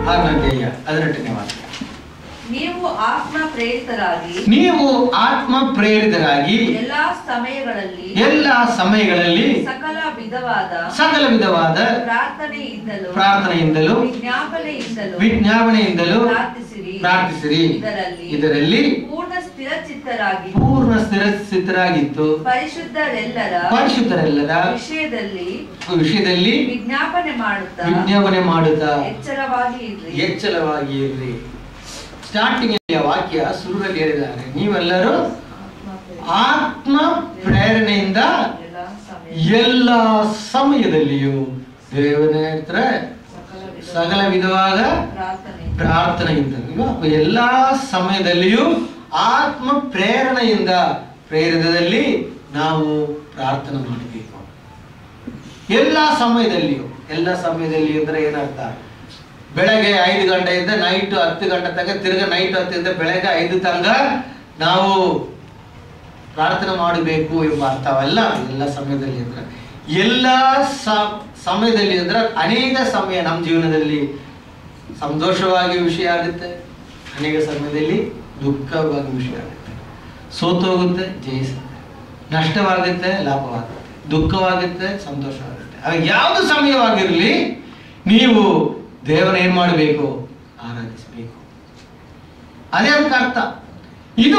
ಆರನೇ ಅಧ್ಯಾಯ ಹದಿನೆಂಟನೇ ವಾಕ್ಯ ನೀವು ಆತ್ಮ ಪ್ರೇರಿತರಾಗಿ ನೀವು ಆತ್ಮ ಪ್ರೇರಿತರಾಗಿ ಎಲ್ಲಾ ಸಮಯಗಳಲ್ಲಿ ಎಲ್ಲ ಸಮಯಗಳಲ್ಲಿ ಸಕಲ ವಿಧವಾದ ಸಕಲ ವಿಧವಾದ ಪ್ರಾರ್ಥನೆಯಿಂದಲೂ ಪ್ರಾರ್ಥನೆಯಿಂದಲೂ ವಿಜ್ಞಾಪನೆಯಿಂದಲೂ ವಿಜ್ಞಾಪನೆಯಿಂದಲೂ ಪ್ರಾರ್ಥಿಸಿರಿ ಪ್ರಾರ್ಥಿಸಿರಿ ಇದರಲ್ಲಿ ಇದರಲ್ಲಿ ಪೂರ್ಣ ಸ್ಥಿರಚಿತ್ತರಾಗಿ ಪೂರ್ಣ ಸ್ಥಿರಸ್ಥಿತರಾಗಿತ್ತು ಪರಿಶುದ್ಧರೆಲ್ಲರ ಪರಿಶುದ್ಧರೆಲ್ಲರ ವಿಷಯದಲ್ಲಿ ವಿಷಯದಲ್ಲಿ ವಿಜ್ಞಾಪನೆ ಮಾಡುತ್ತಾ ವಿಜ್ಞಾಪನೆ ಮಾಡುತ್ತಾ ಎಚ್ಚರವಾಗಿ ಇರ್ರಿ ಎಚ್ಚರವಾಗಿ ಇರ್ರಿ ಸ್ಟಾರ್ಟಿಂಗ್ ವಾಕ್ಯ ಶುರುದಲ್ಲಿ ಹೇಳಿದ್ದಾರೆ ನೀವೆಲ್ಲರೂ ಆತ್ಮ ಪ್ರೇರಣೆಯಿಂದ ಎಲ್ಲ ಸಮಯ ಎಲ್ಲ ಸಮಯದಲ್ಲಿಯೂ ದೇವರ ಹತ್ರ ಸಕಲ ವಿಧವಾದ ಪ್ರಾರ್ಥನೆ ಪ್ರಾರ್ಥನೆಯಿಂದ ಎಲ್ಲ ಸಮಯದಲ್ಲಿಯೂ ಆತ್ಮ ಪ್ರೇರಣೆಯಿಂದ ಪ್ರೇರಿತದಲ್ಲಿ ನಾವು ಪ್ರಾರ್ಥನೆ ಮಾಡಬೇಕು ಎಲ್ಲ ಸಮಯದಲ್ಲಿಯೂ ಎಲ್ಲ ಸಮಯದಲ್ಲಿಯೂ ಅಂದ್ರೆ ಏನರ್ಥ ಬೆಳಗ್ಗೆ ಐದು ಗಂಟೆಯಿಂದ ನೈಟ್ ಹತ್ತು ಗಂಟೆ ತನಕ ತಿರ್ಗ ನೈಟ್ ಹತ್ತಿಂದ ಬೆಳಗ್ಗೆ ಐದು ತನಕ ನಾವು ಪ್ರಾರ್ಥನೆ ಮಾಡಬೇಕು ಎಂಬ ಅರ್ಥವಲ್ಲ ಎಲ್ಲ ಸಮಯದಲ್ಲಿ ಅಂದ್ರೆ ಎಲ್ಲ ಸ- ಸಮಯದಲ್ಲಿ ಅಂದ್ರೆ ಅನೇಕ ಸಮಯ ನಮ್ಮ ಜೀವನದಲ್ಲಿ ಸಂತೋಷವಾಗಿ ವಿಷಯ ಆಗುತ್ತೆ ಅನೇಕ ಸಮಯದಲ್ಲಿ ದುಃಖವಾಗಿ ವಿಷಯ ಆಗುತ್ತೆ ಸೋತೋಗುತ್ತೆ ಜಯಿಸುತ್ತೆ ನಷ್ಟವಾಗುತ್ತೆ ಲಾಭವಾಗುತ್ತೆ ದುಃಖವಾಗುತ್ತೆ ಸಂತೋಷವಾಗುತ್ತೆ ಆಗ ಯಾವುದು ಸಮಯವಾಗಿರಲಿ ನೀವು ದೇವರ ಏನ್ ಮಾಡಬೇಕು ಆರಾಧಿಸಬೇಕು ಅದೇ ಅದಕ್ಕೆ ಅರ್ಥ ಇದು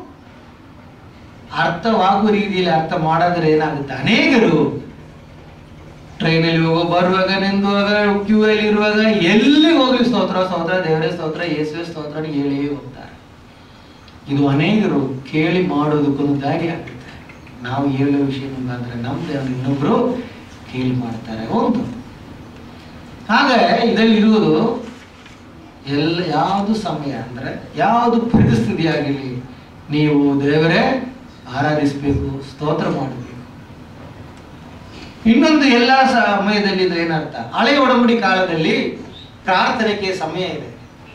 ಅರ್ಥವಾಗುವ ರೀತಿಯಲ್ಲಿ ಅರ್ಥ ಮಾಡಾದ್ರೆ ಏನಾಗುತ್ತೆ ಅನೇಕರು ಟ್ರೈನಲ್ಲಿ ಹೋಗೋ ಬರುವಾಗ ನಿಂದುವಾಗ ಕ್ಯೂ ಅಲ್ಲಿ ಇರುವಾಗ ಎಲ್ಲಿ ಹೋಗ್ಲಿ ಸ್ತೋತ್ರ ಸ್ತೋತ್ರ ದೇವರೇ ಸ್ತೋತ್ರ ಯೇಸುವೆ ಸ್ತೋತ್ರ ಅಂತ ಹೇಳಿ ಹೋಗ್ತಾರೆ ಇದು ಅನೇಕರು ಕೇಳಿ ಮಾಡೋದಕ್ಕೊಂದು ದಾರಿ ಆಗುತ್ತೆ ನಾವು ಹೇಳೋ ವಿಷಯ ಅಂದ್ರೆ ನಮ್ಮ ದೇವರು ಇನ್ನೊಬ್ರು ಕೇಳಿ ಮಾಡ್ತಾರೆ ಒಂದು ಹಾಗೆ ಇದರಲ್ಲಿ ಇರುವುದು ಎಲ್ಲ ಯಾವುದು ಸಮಯ ಅಂದ್ರೆ ಯಾವುದು ಪರಿಸ್ಥಿತಿ ಆಗಿರಲಿ ನೀವು ದೇವರೇ ಆರಾಧಿಸಬೇಕು ಸ್ತೋತ್ರ ಮಾಡಬೇಕು ಇನ್ನೊಂದು ಎಲ್ಲ ಸಮಯದಲ್ಲಿ ಇದು ಏನರ್ಥ ಹಳೆ ಒಡಂಬಡಿ ಕಾಲದಲ್ಲಿ ಪ್ರಾರ್ಥನೆಗೆ ಸಮಯ ಇದೆ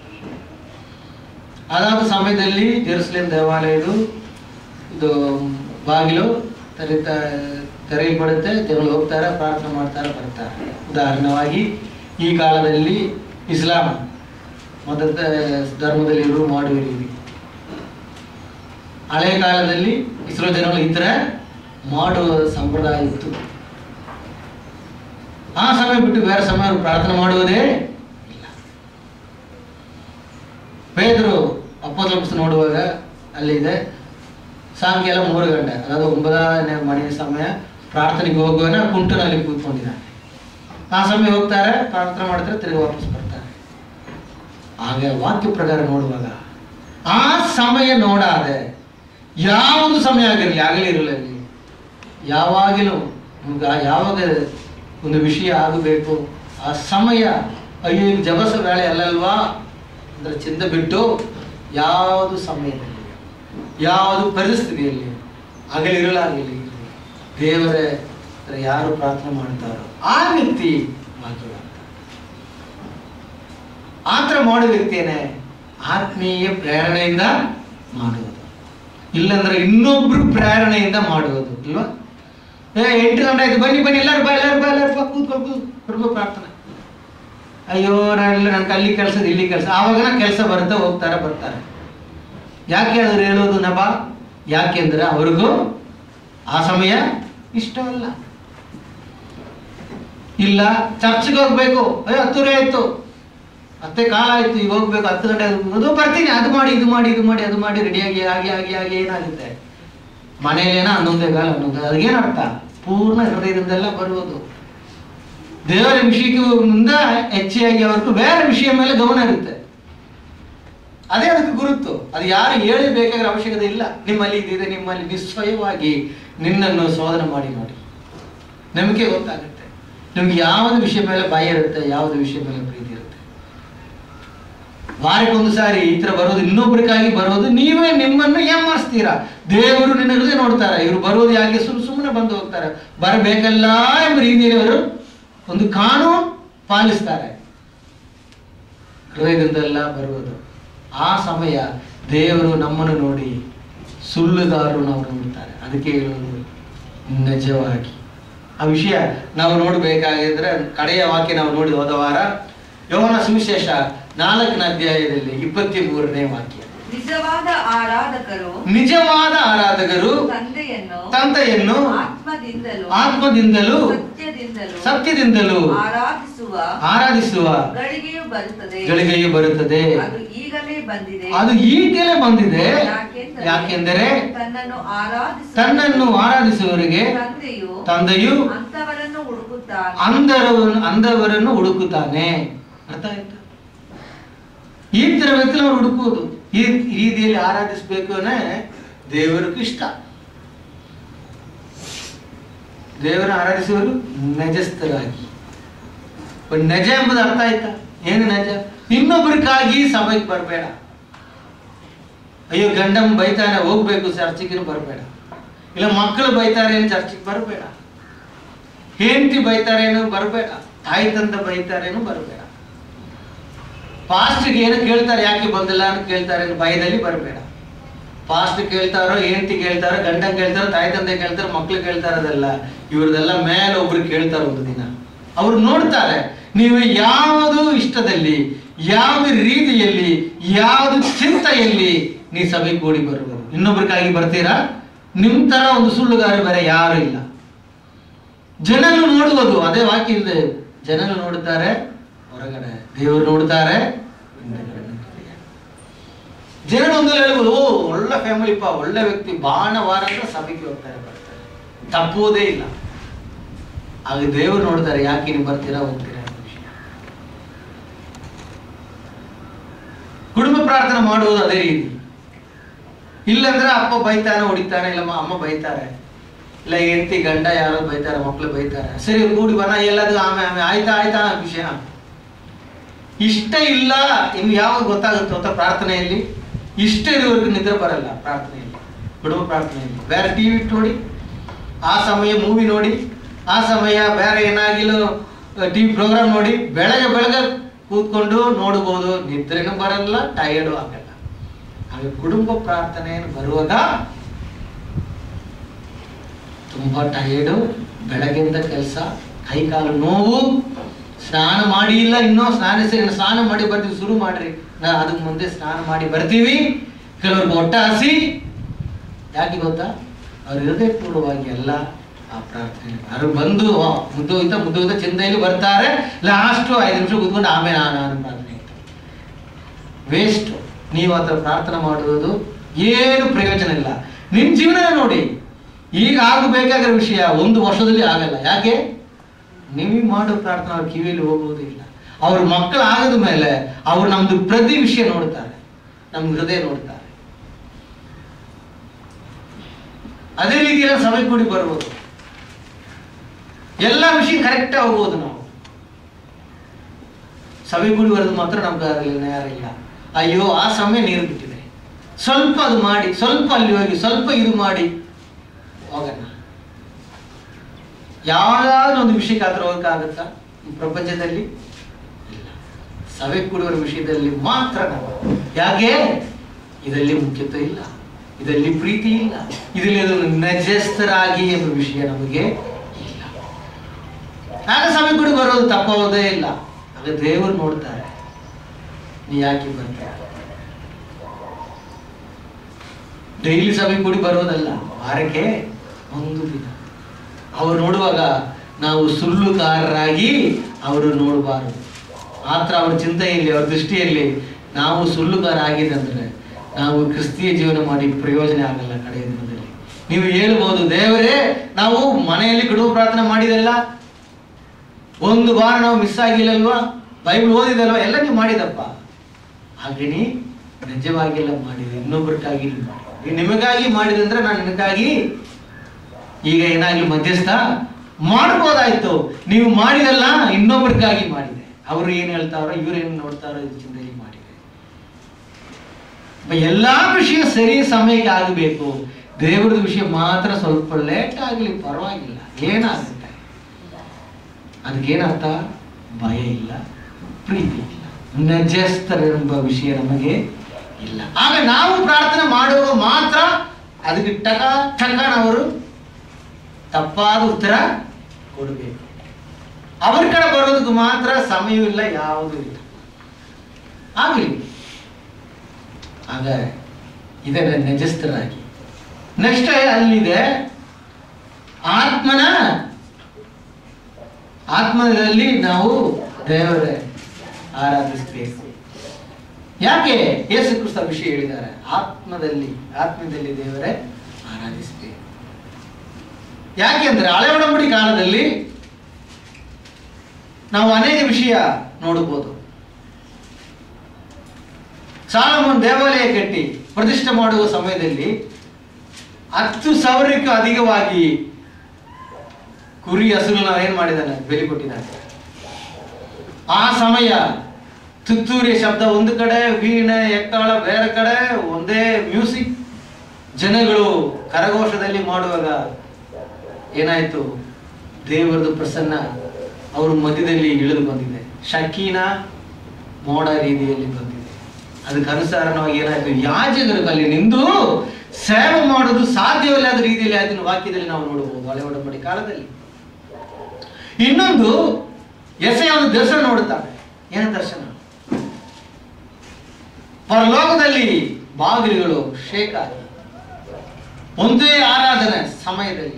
ಅದಾದ ಸಮಯದಲ್ಲಿ ಜೆರುಸಲೇಂ ದೇವಾಲಯದು ಇದು ಬಾಗಿಲು ತೆರೀತ ತೆರೆಯಲ್ಪಡುತ್ತೆ ಜನಗಳು ಹೋಗ್ತಾರೆ ಪ್ರಾರ್ಥನೆ ಮಾಡ್ತಾರೆ ಬರ್ತಾರೆ ಉದಾಹರಣವಾಗಿ ಈ ಕಾಲದಲ್ಲಿ ಇಸ್ಲಾಂ ಮತ ಧರ್ಮದಲ್ಲಿ ಇವರು ಮಾಡುವ ರೀತಿ ಹಳೆ ಕಾಲದಲ್ಲಿ ಇಸ್ರೋ ಜನಗಳು ಈ ಥರ ಮಾಡುವ ಸಂಪ್ರದಾಯ ಇತ್ತು ಆ ಸಮಯ ಬಿಟ್ಟು ಬೇರೆ ಸಮಯ ಅವ್ರು ಪ್ರಾರ್ಥನೆ ಮಾಡುವುದೇ ಇಲ್ಲ ಪೇದರು ಅಪ್ಪದ ಪುಸ್ತಕ ನೋಡುವಾಗ ಅಲ್ಲಿದೆ ಸಾಯಂಕಾಲ ಮೂರು ಗಂಟೆ ಅதாவது ಒಂಬತ್ತನೇ ಮನೆಯ ಸಮಯ ಪ್ರಾರ್ಥನೆಗೆ ಹೋಗುವಾಗ ಕುಂಟನಲ್ಲಿ ಕೂತ್ಕೊಂಡಿದ್ದಾನೆ ಆ ಸಮಯ ಹೋಗ್ತಾರೆ ಪ್ರಾರ್ಥನೆ ಮಾಡ್ತಾರೆ ತಿರುಗಿ ವಾಪಸ್ ಬರ್ತಾರೆ ಹಾಗೆ ವಾಕ್ಯ ಪ್ರಕಾರ ನೋಡುವಾಗ ಆ ಸಮಯ ನೋಡಾದೆ ಯಾವುದು ಸಮಯ ಆಗಿರಲಿ ಆಗಲಿ ಇರಲಿ ಯಾವಾಗಲೂ ನಮ್ಗೆ ಆ ಯಾವಾಗ ಒಂದು ವಿಷಯ ಆಗಬೇಕು ಆ ಸಮಯ ಅಯ್ಯೋ ಇದು ಜಬಸ ವೇಳೆ ಅಲ್ಲಲ್ವಾ ಅಂದ್ರೆ ಚಿಂತೆ ಬಿಟ್ಟು ಯಾವುದು ಸಮಯದಲ್ಲಿ ಯಾವುದು ಪರಿಸ್ಥಿತಿಯಲ್ಲಿ ಆಗಲಿರಲಾಗಲಿ ದೇವರ ಹತ್ರ ಯಾರು ಪ್ರಾರ್ಥನೆ ಮಾಡ್ತಾರೋ ಆ ವ್ಯಕ್ತಿ ಭಾಗ್ಯವಂತ ಆ ಥರ ಮಾಡೋ ವ್ಯಕ್ತಿಯೇ ಆತ್ಮೀಯ ಪ್ರೇರಣೆಯಿಂದ ಮಾಡುವುದು ಇಲ್ಲಂದ್ರೆ ಇನ್ನೊಬ್ರು ಪ್ರೇರಣೆಯಿಂದ ಮಾಡುವುದು ಇಲ್ವಾ ಏ ಎಂಟು ಗಂಟೆ ಆಯ್ತು ಬನ್ನಿ ಬನ್ನಿ ಎಲ್ಲರೂ ಬಾ ಎಲ್ಲರೂ ಬಾ ಎಲ್ಲರೂ ಬಾ ಕೂತ್ಕೊಂಡು ಕೂತ್ಕೊಂಡು ಪ್ರಾರ್ಥನೆ ಅಯ್ಯೋ ನಾನು ನನ್ಗೆ ಅಲ್ಲಿ ಕೆಲಸ ಇಲ್ಲಿ ಕೆಲಸ ಆವಾಗ ಕೆಲಸ ಬರುತ್ತೆ ಹೋಗ್ತಾರೆ ಬರ್ತಾರೆ ಯಾಕೆ ಅವ್ರು ಹೇಳೋದು ನಬ ಯಾಕೆಂದ್ರೆ ಅವ್ರಿಗೂ ಆ ಸಮಯ ಇಷ್ಟವಲ್ಲ ಇಲ್ಲ ಚರ್ಚ್ಗೆ ಹೋಗ್ಬೇಕು ಅಯ್ಯೋ ಹತ್ತೂರೇ ಆಯ್ತು ಮತ್ತೆ ಕಾಲ ಆಯ್ತು ಈಗ ಹೋಗ್ಬೇಕು ಹತ್ತು ಗಂಟೆ ಆಯ್ತು. ಅದು ಬರ್ತೀನಿ ಅದು ಮಾಡಿ ಇದು ಮಾಡಿ ಇದು ಮಾಡಿ ಅದು ಮಾಡಿ ರೆಡಿಯಾಗಿ ಆಗಿ ಆಗಿ ಆಗಿ ಏನಾಗುತ್ತೆ ಮನೆಯಲ್ಲೇನ ಹನ್ನೊಂದೇ ಕಾಲ ಹನ್ನೊಂದು ಅದಕ್ಕೇನು ಅರ್ಥ ಪೂರ್ಣ ಹೃದಯದಿಂದೆಲ್ಲ ಬರುವುದು ದೇವರ ವಿಷಯಕ್ಕೆ ಮುಂದೆ ಹೆಚ್ಚಾಗಿ ಅವ್ರಿಗೂ ಬೇರೆ ವಿಷಯ ಮೇಲೆ ಗಮನ ಇರುತ್ತೆ ಅದೇ ಅದಕ್ಕೆ ಗುರುತು ಅದು ಯಾರು ಹೇಳಿ ಬೇಕಾಗಿರೋ ಅವಶ್ಯಕತೆ ಇಲ್ಲ ನಿಮ್ಮಲ್ಲಿ ಇದಿದೆ ನಿಮ್ಮಲ್ಲಿ ನಿಸ್ವಯವಾಗಿ ನಿನ್ನನ್ನು ಶೋಧನೆ ಮಾಡಿ ನೋಡಿ ನಮಗೆ ಗೊತ್ತಾಗುತ್ತೆ ನಿಮ್ಗೆ ಯಾವ್ದು ವಿಷಯ ಮೇಲೆ ಭಯ ಇರುತ್ತೆ ಯಾವ್ದು ವಿಷಯ ಮೇಲೆ ಪ್ರೀತಿ ಇರುತ್ತೆ ವಾರಕ್ಕೊಂದು ಸಾರಿ ಈ ತರ ಬರೋದು ಇನ್ನೊಬ್ರಿಗಾಗಿ ಬರೋದು ನೀವೇ ನಿಮ್ಮನ್ನು ಏಮಾರಿಸ್ತೀರಾ ದೇವರು ನಿನ್ನ ಹೃದಯ ನೋಡ್ತಾರೆ ಇವ್ರು ಬರೋದು ಯಾಕೆ ಸುಮ್ ಸುಮ್ಮನೆ ಬಂದು ಹೋಗ್ತಾರೆ ಬರಬೇಕಲ್ಲ ಎಂಬ ರೀತಿಯಲ್ಲಿ ಅವರು ಒಂದು ಕಾನೂನು ಪಾಲಿಸ್ತಾರೆ ಹೃದಯದಿಂದೆಲ್ಲ ಬರುವುದು ಆ ಸಮಯ ದೇವರು ನಮ್ಮನ್ನು ನೋಡಿ ಸುಳ್ಳುಗಾರರು ನಾವು ನೋಡ್ತಾರೆ ಅದಕ್ಕೆ ಹೇಳೋದು ನಿಜವಾಗಿ ಆ ವಿಷಯ ನಾವು ನೋಡಬೇಕಾಗಿದ್ರೆ ಕಡೆಯ ವಾಕ್ಯ ನಾವು ನೋಡಿ ಹೋದ ವಾರ ಯೋಹನ ಸುವಿಶೇಷ ನಾಲ್ಕನೇ ಅಧ್ಯಾಯದಲ್ಲಿ ಇಪ್ಪತ್ತಿ ಮೂರನೇ ವಾಕ್ಯ ನಿಜವಾದ ಆರಾಧಕರು ನಿಜವಾದ ಆರಾಧಕರು ತಂದೆಯನ್ನು ತಂದೆಯನ್ನು ಆತ್ಮದಿಂದಲೂ ಆತ್ಮದಿಂದಲೂ ಸತ್ಯದಿಂದಲೂ ಸತ್ಯದಿಂದಲೂ ಆರಾಧಿಸುವ ಆರಾಧಿಸುವ ಗಳಿಗೆಯು ಬರುತ್ತದೆ ಗಳಿಗೆಯು ಬರುತ್ತದೆ ಅದು ಈಗಲೇ ಬಂದಿದೆ ಅದು ಈಗಲೇ ಬಂದಿದೆ ಯಾಕೆಂದರೆ ಯಾಕೆಂದರೆ ತನ್ನನ್ನು ಆರಾಧಿಸುವ ತನ್ನನ್ನು ಆರಾಧಿಸುವವರಿಗೆ ತಂದೆಯು ತಂದೆಯು ಅಂತವರನ್ನು ಹುಡುಕುತ್ತಾನೆ ಅಂಧರವನ್ನು ಅಂಧವರನ್ನು ಹುಡುಕುತ್ತಾನೆ ಅರ್ಥ ಆಯ್ತಾ ಈ ತರ ವ್ಯಕ್ತಿ ಅವ್ರು ಹುಡುಕುವುದು ಈ ರೀತಿಯಲ್ಲಿ ಆರಾಧಿಸಬೇಕು ಅನ್ನೇ ದೇವರಿಗೂ ಇಷ್ಟ ದೇವರ ಆರಾಧಿಸುವರು ನಜಸ್ಥರಾಗಿ ಒಂದು ನಜ ಎಂಬುದು ಅರ್ಥ ಆಯ್ತಾ ಏನು ನಜ ಇನ್ನೊಬ್ಬರಿಗಾಗಿ ಸಭೆಗೆ ಬರಬೇಡ ಅಯ್ಯೋ ಗಂಡಂ ಬೈತಾನೆ ಹೋಗ್ಬೇಕು ಚರ್ಚಿಗೆ ಬರಬೇಡ ಇಲ್ಲ ಮಕ್ಕಳು ಬೈತಾರೆ ಚರ್ಚಿಗೆ ಬರಬೇಡ ಹೆಂಡತಿ ಬೈತಾರೇನು ಬರಬೇಡ ತಾಯಿ ತಂದೆ ಬೈತಾರೇನು ಬರಬೇಡ ಪಾಸ್ಟ್ಗೆ ಏನು ಕೇಳ್ತಾರೆ ಯಾಕೆ ಬಂದಿಲ್ಲ ಅಂತ ಕೇಳ್ತಾರೆ ಭಯದಲ್ಲಿ ಬರಬೇಡ ಪಾಸ್ಟ್ ಕೇಳ್ತಾರೋ ಹೆಂಡತಿ ಕೇಳ್ತಾರೋ ಗಂಡ ಕೇಳ್ತಾರೋ ತಾಯಿ ತಂದೆ ಕೇಳ್ತಾರೋ ಮಕ್ಳು ಕೇಳ್ತಾರದಲ್ಲ ಇವ್ರದೆಲ್ಲ ಮೇಲೆ ಒಬ್ರು ಕೇಳ್ತಾರ ಒಂದು ದಿನ ಅವ್ರು ನೋಡ್ತಾರೆ ನೀವು ಯಾವುದು ಇಷ್ಟದಲ್ಲಿ ಯಾವ ರೀತಿಯಲ್ಲಿ ಯಾವುದು ಚಿಂತೆಯಲ್ಲಿ ನೀವು ಸಭೆಗೆ ಕೂಡಿ ಬರುವುದು ಇನ್ನೊಬ್ರಿಗಾಗಿ ಬರ್ತೀರಾ ನಿಮ್ ತರ ಒಂದು ಸುಳ್ಳುಗಾರ ಬೇರೆ ಯಾರು ಇಲ್ಲ ಜನರು ನೋಡುವುದು ಅದೇ ವಾಕ್ಯ ಇದೆ ಜನರು ನೋಡುತ್ತಾರೆ ಹೊರಗಡೆ ದೇವರು ನೋಡುತ್ತಾರೆ ಹಿಂದೆಗಡೆ ನಿಂತಿದೆ. ಜನರು ಒಂದು ಹೇಳ್ಬೋದು ಓ ಒಳ್ಳೆ ಫ್ಯಾಮಿಲಿ ಪಾ ಒಳ್ಳೆ ವ್ಯಕ್ತಿ ಭಾನುವಾರ ಅಂದ್ರೆ ಸಭೆಗೆ ಹೋಗ್ತಾರೆ ಬರ್ತಾರೆ ತಪ್ಪುವುದೇ ಇಲ್ಲ ಆಗ ದೇವರು ನೋಡ್ತಾರೆ ಯಾಕೆ ನೀವು ಬರ್ತೀರಾ ಹೋಗ್ತೀರಾ ಅನ್ನೋ ವಿಷಯ ಕುಟುಂಬ ಪ್ರಾರ್ಥನೆ ಮಾಡುವುದು ಅದೇ ರೀತಿ ಇಲ್ಲಂದ್ರೆ ಅಪ್ಪ ಬೈತಾನೆ ಹೊಡಿತಾನೆ ಇಲ್ಲ ಮ- ಅಮ್ಮ ಬೈತಾರೆ ಇಲ್ಲ ಹೆಂಡತಿ ಗಂಡ ಯಾರೋ ಬೈತಾರೆ ಮಕ್ಳು ಬೈತಾರೆ ಸರಿ ಕೂಡಿ ಬನ ಎಲ್ಲದು ಆಮೆ ಆಮೆ ಆಯ್ತಾ ಆಯ್ತಾ ಅನ್ನೋ ವಿಷಯ ಇಷ್ಟ ಇಲ್ಲ ನಿಮ್ಗೆ ಯಾವಾಗ ಗೊತ್ತಾಗುತ್ತೆ ಅಂತ ಪ್ರಾರ್ಥನೆಯಲ್ಲಿ ಇಷ್ಟ ಇರುವವರೆಗೂ ನಿದ್ರೆ ಬರಲ್ಲ ಪ್ರಾರ್ಥನೆಯಲ್ಲಿ ಕುಟುಂಬ ಪ್ರಾರ್ಥನೆಯಲ್ಲಿ ಬೇರೆ ಟಿವಿ ನೋಡಿ ಆ ಸಮಯ ಮೂವಿ ನೋಡಿ ಆ ಸಮಯ ಬೇರೆ ಏನಾಗಿಲ್ಲ ಟಿವಿ ಪ್ರೋಗ್ರಾಮ್ ನೋಡಿ ಬೆಳಗ್ಗೆ ಬೆಳಗ್ಗೆ ಕೂತ್ಕೊಂಡು ನೋಡ್ಬೋದು ನಿದ್ರೆನೂ ಬರಲ್ಲ ಟಯರ್ಡು ಆಗಲ್ಲ ಹಾಗೆ ಕುಟುಂಬ ಪ್ರಾರ್ಥನೆ ಬರುವಾಗ ತುಂಬಾ ಟಯರ್ಡು ಬೆಳಗ್ಗೆಯಿಂದ ಕೆಲಸ ಕೈ ಕಾಲು ನೋವು ಸ್ನಾನ ಮಾಡಿ ಇಲ್ಲ ಇನ್ನೂ ಸ್ನಾನ ಸರಿ ಸ್ನಾನ ಮಾಡಿ ಬರ್ತೀವಿ ಶುರು ಮಾಡ್ರಿ ನಾ ಅದಕ್ಕೆ ಮುಂದೆ ಸ್ನಾನ ಮಾಡಿ ಬರ್ತೀವಿ ಕೆಲವ್ರಿಗೆ ಹೊಟ್ಟೆ ಹಸಿ ಯಾಕೆ ಗೊತ್ತಾ ಅವ್ರ ಹೃದಯಪೂರ್ವವಾಗಿ ಎಲ್ಲ ಆ ಪ್ರಾರ್ಥನೆ ಅವ್ರು ಬಂದು ಆ, ಮುದ್ದು ಹೋಯ್ತಾ ಮುದ್ದು ಹೋಯ್ತಾ ಚಿಂತೆಯಲ್ಲಿ ಬರ್ತಾರೆ ಲಾಸ್ಟು ಐದು ನಿಮಿಷ ಕೂತ್ಕೊಂಡು ಆಮೇಲೆ ನಾನು ನಾನು ಪ್ರಾರ್ಥನೆ ವೇಸ್ಟ್ ನೀವು ಆ ಥರ ಪ್ರಾರ್ಥನೆ ಮಾಡುವುದು ಏನು ಪ್ರಯೋಜನ ಇಲ್ಲ ನಿಮ್ಮ ಜೀವನ ನೋಡಿ ಈಗ ಆಗಬೇಕಾಗಿರೋ ವಿಷಯ ಒಂದು ವರ್ಷದಲ್ಲಿ ಆಗಲ್ಲ ಯಾಕೆ ನೀವು ಮಾಡೋ ಪ್ರಾರ್ಥನೆ ಅವ್ರ ಕಿವಿಯಲ್ಲಿ ಹೋಗುವುದಿಲ್ಲ ಅವ್ರ ಮಕ್ಕಳು ಆಗದ ಮೇಲೆ ಅವ್ರು ನಮ್ದು ಪ್ರತಿ ವಿಷಯ ನೋಡ್ತಾರೆ ನಮ್ ಹೃದಯ ನೋಡ್ತಾರೆ ಅದೇ ರೀತಿಯಲ್ಲಿ ಸಭೆ ಕೂಡಿ ಬರ್ಬೋದು ಎಲ್ಲ ವಿಷಯ ಕರೆಕ್ಟ್ ಹೋಗ್ಬೋದು ನಾವು ಸಭೆ ಕೂಡಿ ಬರೋದು ಮಾತ್ರ ನಮ್ಗೆ ಅದರಲ್ಲಿ ನ್ಯಾಯ ಇಲ್ಲ ಅಯ್ಯೋ ಆ ಸಮಯ ನೀರು ಬಿಟ್ಟಿದೆ ಸ್ವಲ್ಪ ಅದು ಮಾಡಿ ಸ್ವಲ್ಪ ಅಲ್ಲಿ ಹೋಗಿ ಸ್ವಲ್ಪ ಇದು ಮಾಡಿ ಹೋಗೋಣ ಯಾವ್ದಾದ್ರು ಒಂದು ವಿಷಯಕ್ಕೆ ಆದ್ರೆ ಹೋಗಕ್ಕಾಗತ್ತಾ ಈ ಪ್ರಪಂಚದಲ್ಲಿ ಇಲ್ಲ ಸಭೆ ಕೂಡುವ ವಿಷಯದಲ್ಲಿ ಮಾತ್ರ ನಾವು ಯಾಕೆ ಇದರಲ್ಲಿ ಮುಖ್ಯತ್ವ ಇಲ್ಲ ಇದರಲ್ಲಿ ಪ್ರೀತಿ ಇಲ್ಲ ಇದರಲ್ಲಿ ಅದು ನಜಸ್ಥರಾಗಿ ಎಂಬ ವಿಷಯ ನಮಗೆ ಇಲ್ಲ ಆಗ ಸಭೆ ಕೂಡಿ ಬರೋದು ತಪ್ಪೋದೇ ಇಲ್ಲ ಆಗ ದೇವರು ನೋಡ್ತಾರೆ ನೀ ಯಾಕೆ ಬರ್ತೀಯ ಡೈಲಿ ಸಭೆ ಕೂಡಿ ಬರೋದಲ್ಲ ವಾರಕ್ಕೆ ಒಂದು ದಿನ ಅವರು ನೋಡುವಾಗ ನಾವು ಸುಳ್ಳುಕಾರರಾಗಿ ಅವರು ನೋಡಬಾರದು ಮಾತ್ರ ಅವ್ರ ಚಿಂತೆಯಲ್ಲಿ ಅವ್ರ ದೃಷ್ಟಿಯಲ್ಲಿ ನಾವು ಸುಳ್ಳುಗಾರ ಆಗಿದಂದ್ರೆ ನಾವು ಕ್ರಿಸ್ತಿಯ ಜೀವನ ಮಾಡಿ ಪ್ರಯೋಜನ ಆಗಲ್ಲ ಕಡೆಯ ದಿನದಲ್ಲಿ ನೀವು ಹೇಳ್ಬೋದು ದೇವರೇ ನಾವು ಮನೆಯಲ್ಲಿ ಕುಟುಂಬ ಪ್ರಾರ್ಥನೆ ಮಾಡಿದೆಲ್ಲ ಒಂದು ವಾರ ನಾವು ಮಿಸ್ ಆಗಿಲ್ಲಲ್ವಾ ಬೈಬಲ್ ಓದಿದಲ್ವಾ ಎಲ್ಲ ನೀವು ಮಾಡಿದಪ್ಪ ಹಾಗೆ ನೀ ನಿಜವಾಗಿಲ್ಲ ಮಾಡಿದೆ ಇನ್ನೊಬ್ಬರಿಗಾಗಿ ನೀವು ಮಾಡಿದೆ. ನೀವು ನಿಮಗಾಗಿ ಮಾಡಿದಂದ್ರೆ ನಾನು ನಿನಗಾಗಿ ಈಗ ಏನಾಗ್ಲಿ ಮಧ್ಯಸ್ಥ ಮಾಡ್ಬೋದಾಯ್ತು ನೀವು ಮಾಡಿದಲ್ಲ ಇನ್ನೊಬ್ಬರಿಗಾಗಿ ಮಾಡಿದೆ ಅವರು ಏನ್ ಹೇಳ್ತಾರೋ ಇವ್ರು ಏನ್ ನೋಡ್ತಾರೋ ಇದು ಚಿಂತೆಯಲ್ಲಿ ಮಾಡಿದೆ ಬ- ಎಲ್ಲಾ ವಿಷಯ ಸರಿ ಸಮಯಕ್ಕೆ ಆಗಬೇಕು ದೇವರದ ವಿಷಯ ಮಾತ್ರ ಸ್ವಲ್ಪ ಲೇಟ್ ಆಗಲಿ ಪರವಾಗಿಲ್ಲ ಏನಾಗುತ್ತೆ ಅದಕ್ಕೇನರ್ಥ ಭಯ ಇಲ್ಲ ಪ್ರೀತಿ ಇಲ್ಲ ನಜಸ್ಥರೆಂಬ ವಿಷಯ ನಮಗೆ ಇಲ್ಲ ಆಗ ನಾವು ಪ್ರಾರ್ಥನೆ ಮಾಡುವಾಗ ಮಾತ್ರ ಅದಕ್ಕೆ ಟಕ ಟಕ ಅವರು ತಪ್ಪಾದ ಉತ್ತರ ಕೊಡಬೇಕು ಅವ್ರ ಕಡೆ ಬರೋದಕ್ಕೆ ಮಾತ್ರ ಸಮಯವಿಲ್ಲ ಯಾವುದೂ ಇಲ್ಲ ಆಗಲಿ ಆಗ ಇದರ ನಿಜಸ್ಥರಾಗಿ ನೆಕ್ಸ್ಟ್ ಅಲ್ಲಿದೆ ಆತ್ಮನ ಆತ್ಮದಲ್ಲಿ ನಾವು ದೇವರೇ ಆರಾಧಿಸಬೇಕು ಯಾಕೆ ಯೇಸು ಕ್ರಿಸ್ತ ವಿಷಯ ಹೇಳಿದ್ದಾರೆ ಆತ್ಮದಲ್ಲಿ ಆತ್ಮದಲ್ಲಿ ದೇವರೇ ಆರಾಧಿಸಬೇಕು ಯಾಕೆಂದ್ರೆ ಹಳೆ ಒಡಂಬಡಿ ಕಾಲದಲ್ಲಿ ನಾವು ಅನೇಕ ವಿಷಯ ನೋಡಬಹುದು ಸಾಲಮನ್ ದೇವಾಲಯ ಕಟ್ಟಿ ಪ್ರತಿಷ್ಠೆ ಮಾಡುವ ಸಮಯದಲ್ಲಿ ಹತ್ತು ಸಾವಿರಕ್ಕೂ ಅಧಿಕವಾಗಿ ಕುರಿ ಹಸುಗಳನ್ನ ಏನ್ ಮಾಡಿದ್ದಾನೆ ಬೆಲೆ ಕೊಟ್ಟಿದ್ದಾನೆ ಆ ಸಮಯ ತುತ್ತೂರಿಯ ಶಬ್ದ ಒಂದು ಕಡೆ ವೀಣೆ ಎತ್ತಾಳ ಬೇರೆ ಕಡೆ ಒಂದೇ ಮ್ಯೂಸಿಕ್ ಜನಗಳು ಕರಘೋಷದಲ್ಲಿ ಮಾಡುವಾಗ ಏನಾಯ್ತು ದೇವರದು ಪ್ರಸನ್ನ ಅವ್ರ ಮಧ್ಯದಲ್ಲಿ ಇಳಿದು ಬಂದಿದೆ ಶಕೀನ ಮೋಡ ರೀತಿಯಲ್ಲಿ ಬಂದಿದೆ ಅದಕ್ಕೆ ಅನುಸಾರವಾಗಿ ಏನಾಯ್ತು ಯಾಜಕರು ಅಲ್ಲಿ ನಿಂದು ಸೇವೆ ಮಾಡೋದು ಸಾಧ್ಯವಿಲ್ಲದ ರೀತಿಯಲ್ಲಿ ಅದನ್ನ ವಾಕ್ಯದಲ್ಲಿ ನಾವು ನೋಡಬಹುದು ಹಳೆ ಒಡಂಬಡಿ ಕಾಲದಲ್ಲಿ ಇನ್ನೊಂದು ಎಸೆ ಅವನು ದರ್ಶನ ನೋಡುತ್ತಾನೆ ಏನು ದರ್ಶನ ಪರಲೋಕದಲ್ಲಿ ಬಾಗಿಲುಗಳು ಶೇಕ್ ಆಗಿ ಒಂದೇ ಆರಾಧನೆ ಸಮಯದಲ್ಲಿ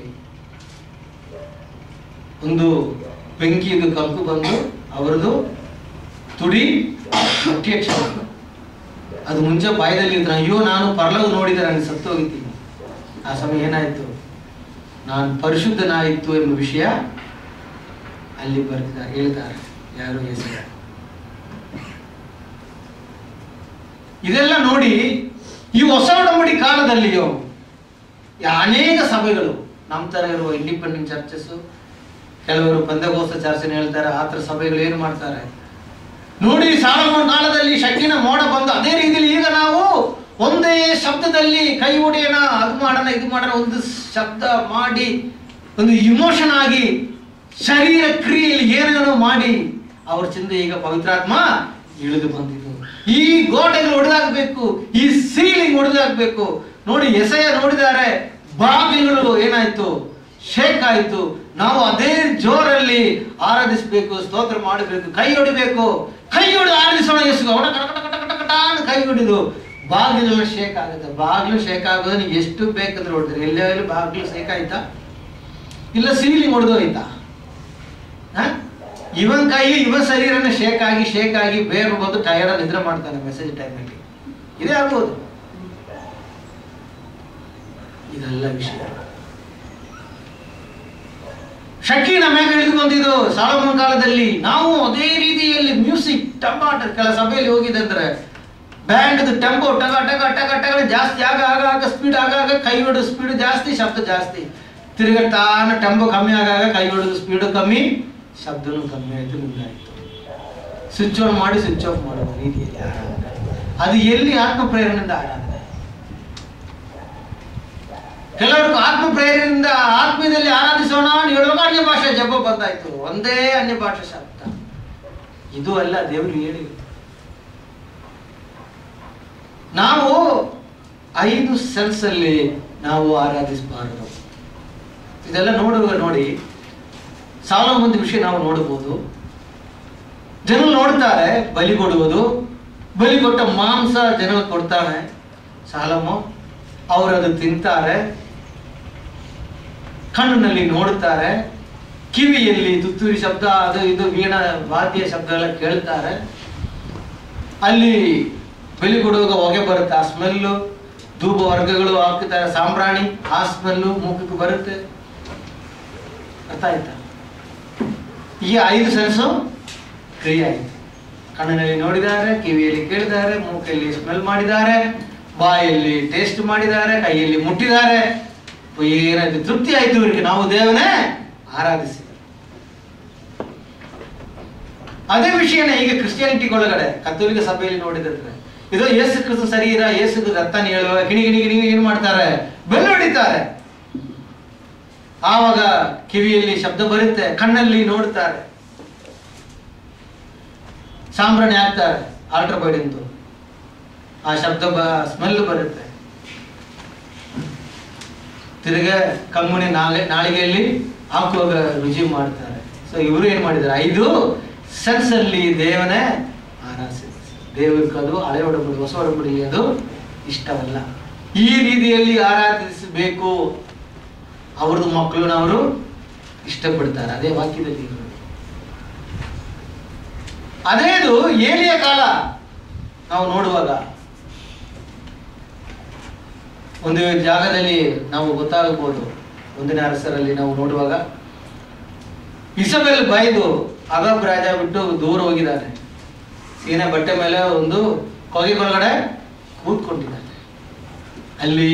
ಒಂದು ಬೆಂಕಿದು ಕಂಕು ಬಂದು ಅವರದು ತುಡಿ ಮುಟ್ಟಿಯ ಕ್ಷಣ ಅದು ಮುಂಚೆ ಬಾಯದಲ್ಲಿ ಇದ್ರೆ ಅಯ್ಯೋ ನಾನು ಪರಲೋಕ ನೋಡಿದರೆ ನನಗೆ ಸತ್ತು ಹೋಗಿದ್ದೀನಿ ಆ ಸಮಯ ಏನಾಯ್ತು ನಾನು ಪರಿಶುದ್ಧನಾಯಿತು ಎಂಬ ವಿಷಯ ಅಲ್ಲಿ ಬರ್ತಿದ್ದಾರೆ ಹೇಳ್ತಾರೆ ಯಾರು ಹೆಸರು ಇದೆಲ್ಲ ನೋಡಿ ಈ ಹೊಸ ಒಡಂಬಡಿ ಕಾಲದಲ್ಲಿಯೋ ಯಾ- ಅನೇಕ ಸಭೆಗಳು ನಮ್ಮ ತರ ಇರುವ ಇಂಡಿಪೆಂಡೆಂಟ್ ಚರ್ಚಸ್ ಕೆಲವರು ಪಂದಗೋಸ್ತ ಚರ್ಚೆನ ಹೇಳ್ತಾರೆ ಆ ಥರ ಸಭೆಗಳು ಏನು ಮಾಡ್ತಾರೆ ನೋಡಿ ಸಾಲಮೋನ್ ಕಾಲದಲ್ಲಿ ಶಕಿನ ಮೋಡ ಬಂದು ಅದೇ ರೀತಿಯಲ್ಲಿ ಈಗ ನಾವು ಒಂದೇ ಶಬ್ದದಲ್ಲಿ ಕೈ ಹೊಡೆಯೋಣ ಅದು ಮಾಡೋಣ ಇದು ಮಾಡೋಣ ಒಂದು ಶಬ್ದ ಮಾಡಿ ಒಂದು ಇಮೋಷನ್ ಆಗಿ ಶರೀರ ಕ್ರಿಯೆಯಲ್ಲಿ ಏನೇನೋ ಮಾಡಿ ಅವ್ರ ಚಿಂತೆ ಈಗ ಪವಿತ್ರಾತ್ಮ ಇಳಿದು ಬಂದಿದ್ದು ಈ ಗೋಡೆಗಳು ಹೊಡೆದಾಕ್ಬೇಕು ಈ ಸೀಲಿಂಗ್ ಹೊಡೆದಾಕ್ಬೇಕು ನೋಡಿ ಎಸೆಯ ನೋಡಿದ್ದಾರೆ ಬಾಗಿಲುಗಳು ಏನಾಯ್ತು ಶೇಕ್ ಆಯ್ತು ನಾವು ಅದೇ ಜೋರಲ್ಲಿ ಆರಾಧಿಸಬೇಕು ಸ್ತೋತ್ರ ಮಾಡಬೇಕು ಕೈ ಹೊಡಿಬೇಕು ಕೈ ಹೊಡೆದು ಆರಾಧಿಸೋಣ ಎಷ್ಟು ಅವನ ಕಟ ಕಟ ಕಟ ಕಟ ಕಟ ಅಂತ ಕೈ ಹೊಡಿದು ಬಾಗಿಲೆಲ್ಲ ಶೇಕ್ ಆಗುತ್ತೆ ಬಾಗಿಲು ಶೇಕ್ ಆಗೋದು ನೀವು ಎಷ್ಟು ಬೇಕಂದ್ರೆ ಹೊಡೆದ್ರಿ ಎಲ್ಲೆಲ್ಲಿ ಬಾಗಿಲು ಶೇಕ್ ಆಯ್ತಾ ಇಲ್ಲ ಸೀಲಿಂಗ್ ಹೊಡೆದು ಹೋಯ್ತಾ ಹ? ಇವನ್ ಕೈ ಇವನ್ ಶರೀರನ ಶೇಕ್ ಆಗಿ ಶೇಕ್ ಆಗಿ ಬೇಗ ಬಂದು ಟಯರ್ಡ್ ನಿದ್ರೆ ಮಾಡ್ತಾನೆ ಮೆಸೇಜ್ ಟೈಮಲ್ಲಿ ಇದೇ ಆಗ್ಬೋದು ಇದೆಲ್ಲ ವಿಷಯ ಶಕೀನ ಮೇಲೆ ಇಳಿದು ಬಂದಿದ್ದು ಸಾಲಮನ್ ಕಾಲದಲ್ಲಿ ನಾವು ಅದೇ ರೀತಿಯಲ್ಲಿ ಮ್ಯೂಸಿಕ್ ಟಮಾಟರ್ ಕೆಲ ಸಭೆಯಲ್ಲಿ ಹೋಗಿದಂದ್ರೆ ಬ್ಯಾಂಡ್ ಟೆಂಪೋ ಟಗ ಟಗ ಟಗ ಟಗ ಜಾಸ್ತಿ ಆಗ ಆಗ ಆಗ ಸ್ಪೀಡ್ ಆಗಾಗ ಕೈ ಹೊಡೆದು ಸ್ಪೀಡ್ ಜಾಸ್ತಿ ಶಬ್ದ ಜಾಸ್ತಿ ತಿರುಗತಾನ ಟೆಂಪೋ ಕಮ್ಮಿ ಆಗಾಗ ಕೈ ಹೊಡೆದು ಸ್ಪೀಡ್ ಕಮ್ಮಿ ಶಬ್ದನೂ ಕಮ್ಮಿ ಆಯ್ತು ಮುಂದಾಯ್ತು ಸ್ವಿಚ್ ಆನ್ ಮಾಡಿ ಸ್ವಿಚ್ ಆಫ್ ಮಾಡುವ ರೀತಿಯಲ್ಲಿ ಆರಾಧನೆ. ಅದು ಎಲ್ಲಿ ಆತ್ಮ ಪ್ರೇರಣೆಯಿಂದ ಆರಾಧನೆ ಕೆಲವರು ಆತ್ಮ ಪ್ರೇರಣೆಯಿಂದ ಆತ್ಮೀಯದಲ್ಲಿ ಆರಾಧಿಸೋಣ ಅಂತ ಹೇಳುವಾಗ ಅನ್ಯ ಭಾಷೆ ಜಪ ಬಂದಾಯ್ತು ಒಂದೇ ಅನ್ಯ ಭಾಷೆ ಶಬ್ದ ಇದು ಅಲ್ಲ ದೇವರು ಹೇಳಿ ನಾವು ಐದು ಸೆನ್ಸ್ ಅಲ್ಲಿ ನಾವು ಆರಾಧಿಸಬಾರದು ಇದೆಲ್ಲ ನೋಡುವಾಗ ನೋಡಿ ಸಾವಿರ ಮಂದಿ ವಿಷಯ ನಾವು ನೋಡಬಹುದು ಜನರು ನೋಡ್ತಾರೆ ಬಲಿ ಕೊಡುವುದು ಬಲಿ ಕೊಟ್ಟ ಮಾಂಸ ಜನರು ಕೊಡ್ತಾನೆ ಸಾಲಮು ಅವರು ಅದು ತಿಂತಾರೆ ಕಣ್ಣಿನಲ್ಲಿ ನೋಡುತ್ತಾರೆ ಕಿವಿಯಲ್ಲಿ ತುತ್ತೂರಿ ಶಬ್ದ ಅದು ಇದು ವೀಣ ವಾದ್ಯ ಶಬ್ದ ಎಲ್ಲ ಕೇಳ್ತಾರೆ ಅಲ್ಲಿ ಬಲಿ ಕೊಡುವಾಗ ಹೊಗೆ ಬರುತ್ತೆ ಆ ಸ್ಮೆಲ್ಲು ಧೂಪ ವರ್ಗಗಳು ಹಾಕ್ತಾರೆ ಸಾಂಬ್ರಾಣಿ ಆ ಸ್ಮೆಲ್ಲು ಮೂಕಕ್ಕೆ ಬರುತ್ತೆ ಅರ್ಥ ಆಯ್ತಾ ಈ ಐದು ಸೆನ್ಸು ಕ್ರಿಯೆ ಆಯಿತು ಕಣ್ಣಿನಲ್ಲಿ ನೋಡಿದ್ದಾರೆ ಕಿವಿಯಲ್ಲಿ ಕೇಳಿದ್ದಾರೆ ಮೂಕಲ್ಲಿ ಸ್ಮೆಲ್ ಮಾಡಿದ್ದಾರೆ ಬಾಯಲ್ಲಿ ಟೇಸ್ಟ್ ಮಾಡಿದ್ದಾರೆ ಕೈಯಲ್ಲಿ ಮುಟ್ಟಿದ್ದಾರೆ ಏನಾಯ್ತು ತೃಪ್ತಿ ಆಯ್ತು ಇವರಿಗೆ ನಾವು ದೇವನೇ ಆರಾಧಿಸಿದ ಅದೇ ವಿಷಯನ ಈಗ ಕ್ರಿಸ್ಟಿಯಾನಿಟಿ ಒಳಗಡೆ ಕತ್ತೋಲಿಕ ಸಭೆಯಲ್ಲಿ ನೋಡಿದ್ರೆ ಇದು ಯೇಸು ಕ್ರಿಸ್ತ ಶರೀರ ಯೇಸು ರಕ್ತನ ಹೇಳುವ ಗಿಣಿ ಗಿಣಿ ಗಿಣಿ ಏನ್ ಮಾಡ್ತಾರೆ ಬೆನ್ನು ಹೊಡಿತಾರೆ ಆವಾಗ ಕಿವಿಯಲ್ಲಿ ಶಬ್ದ ಬರುತ್ತೆ ಕಣ್ಣಲ್ಲಿ ನೋಡ್ತಾರೆ ಸಾಂಬ್ರಾಣಿ ಹಾಕ್ತಾರೆ ಆಲ್ಟ್ರ್ ಬೈಡಿಂದು ಆ ಶಬ್ದ ಬ ಸ್ಮೆಲ್ ಬರುತ್ತೆ ತಿರುಗ ಕಮ್ಮುನಿ ನಾಳೆ ನಾಳಿಗೆಯಲ್ಲಿ ಹಾಕುವಾಗ ರುಚಿ ಮಾಡ್ತಾರೆ ಸೊ ಇವರು ಏನ್ ಮಾಡಿದ್ದಾರೆ ಐದು ಸೆನ್ಸ್ ಅಲ್ಲಿ ದೇವನೇ ಆರಾಧಿಸಿದ್ರು ದೇವರಿಗೆ ಅದು ಹಳೆ ಒಡಂಬಡಿ ಹೊಸ ಒಡಂಬಡಿಗೆ ಅದು ಇಷ್ಟವಲ್ಲ ಈ ರೀತಿಯಲ್ಲಿ ಆರಾಧಿಸಬೇಕು ಅವ್ರದ್ದು ಮಕ್ಕಳನ್ನ ಅವರು ಇಷ್ಟಪಡ್ತಾರೆ ಅದೇ ವಾಕ್ಯದಲ್ಲಿ ಇರೋದು. ಅದೇದು ಏಲಿಯ ಕಾಲ ನಾವು ನೋಡುವಾಗ ಒಂದು ಜಾಗದಲ್ಲಿ ನಾವು ಗೊತ್ತಾಗಬಹುದು ಒಂದಿನ ಅರಸರಲ್ಲಿ ನಾವು ನೋಡುವಾಗ ಇಸಬೆಲ್ ಬೈದು ಅಗಬ್ ರಾಜ ಬಿಟ್ಟು ದೂರ ಹೋಗಿದ್ದಾನೆ ಸೀನೆ ಬಟ್ಟೆ ಮೇಲೆ ಒಂದು ಕೊಳಗಡೆ ಕೂತ್ಕೊಂಡಿದ್ದಾನೆ ಅಲ್ಲಿ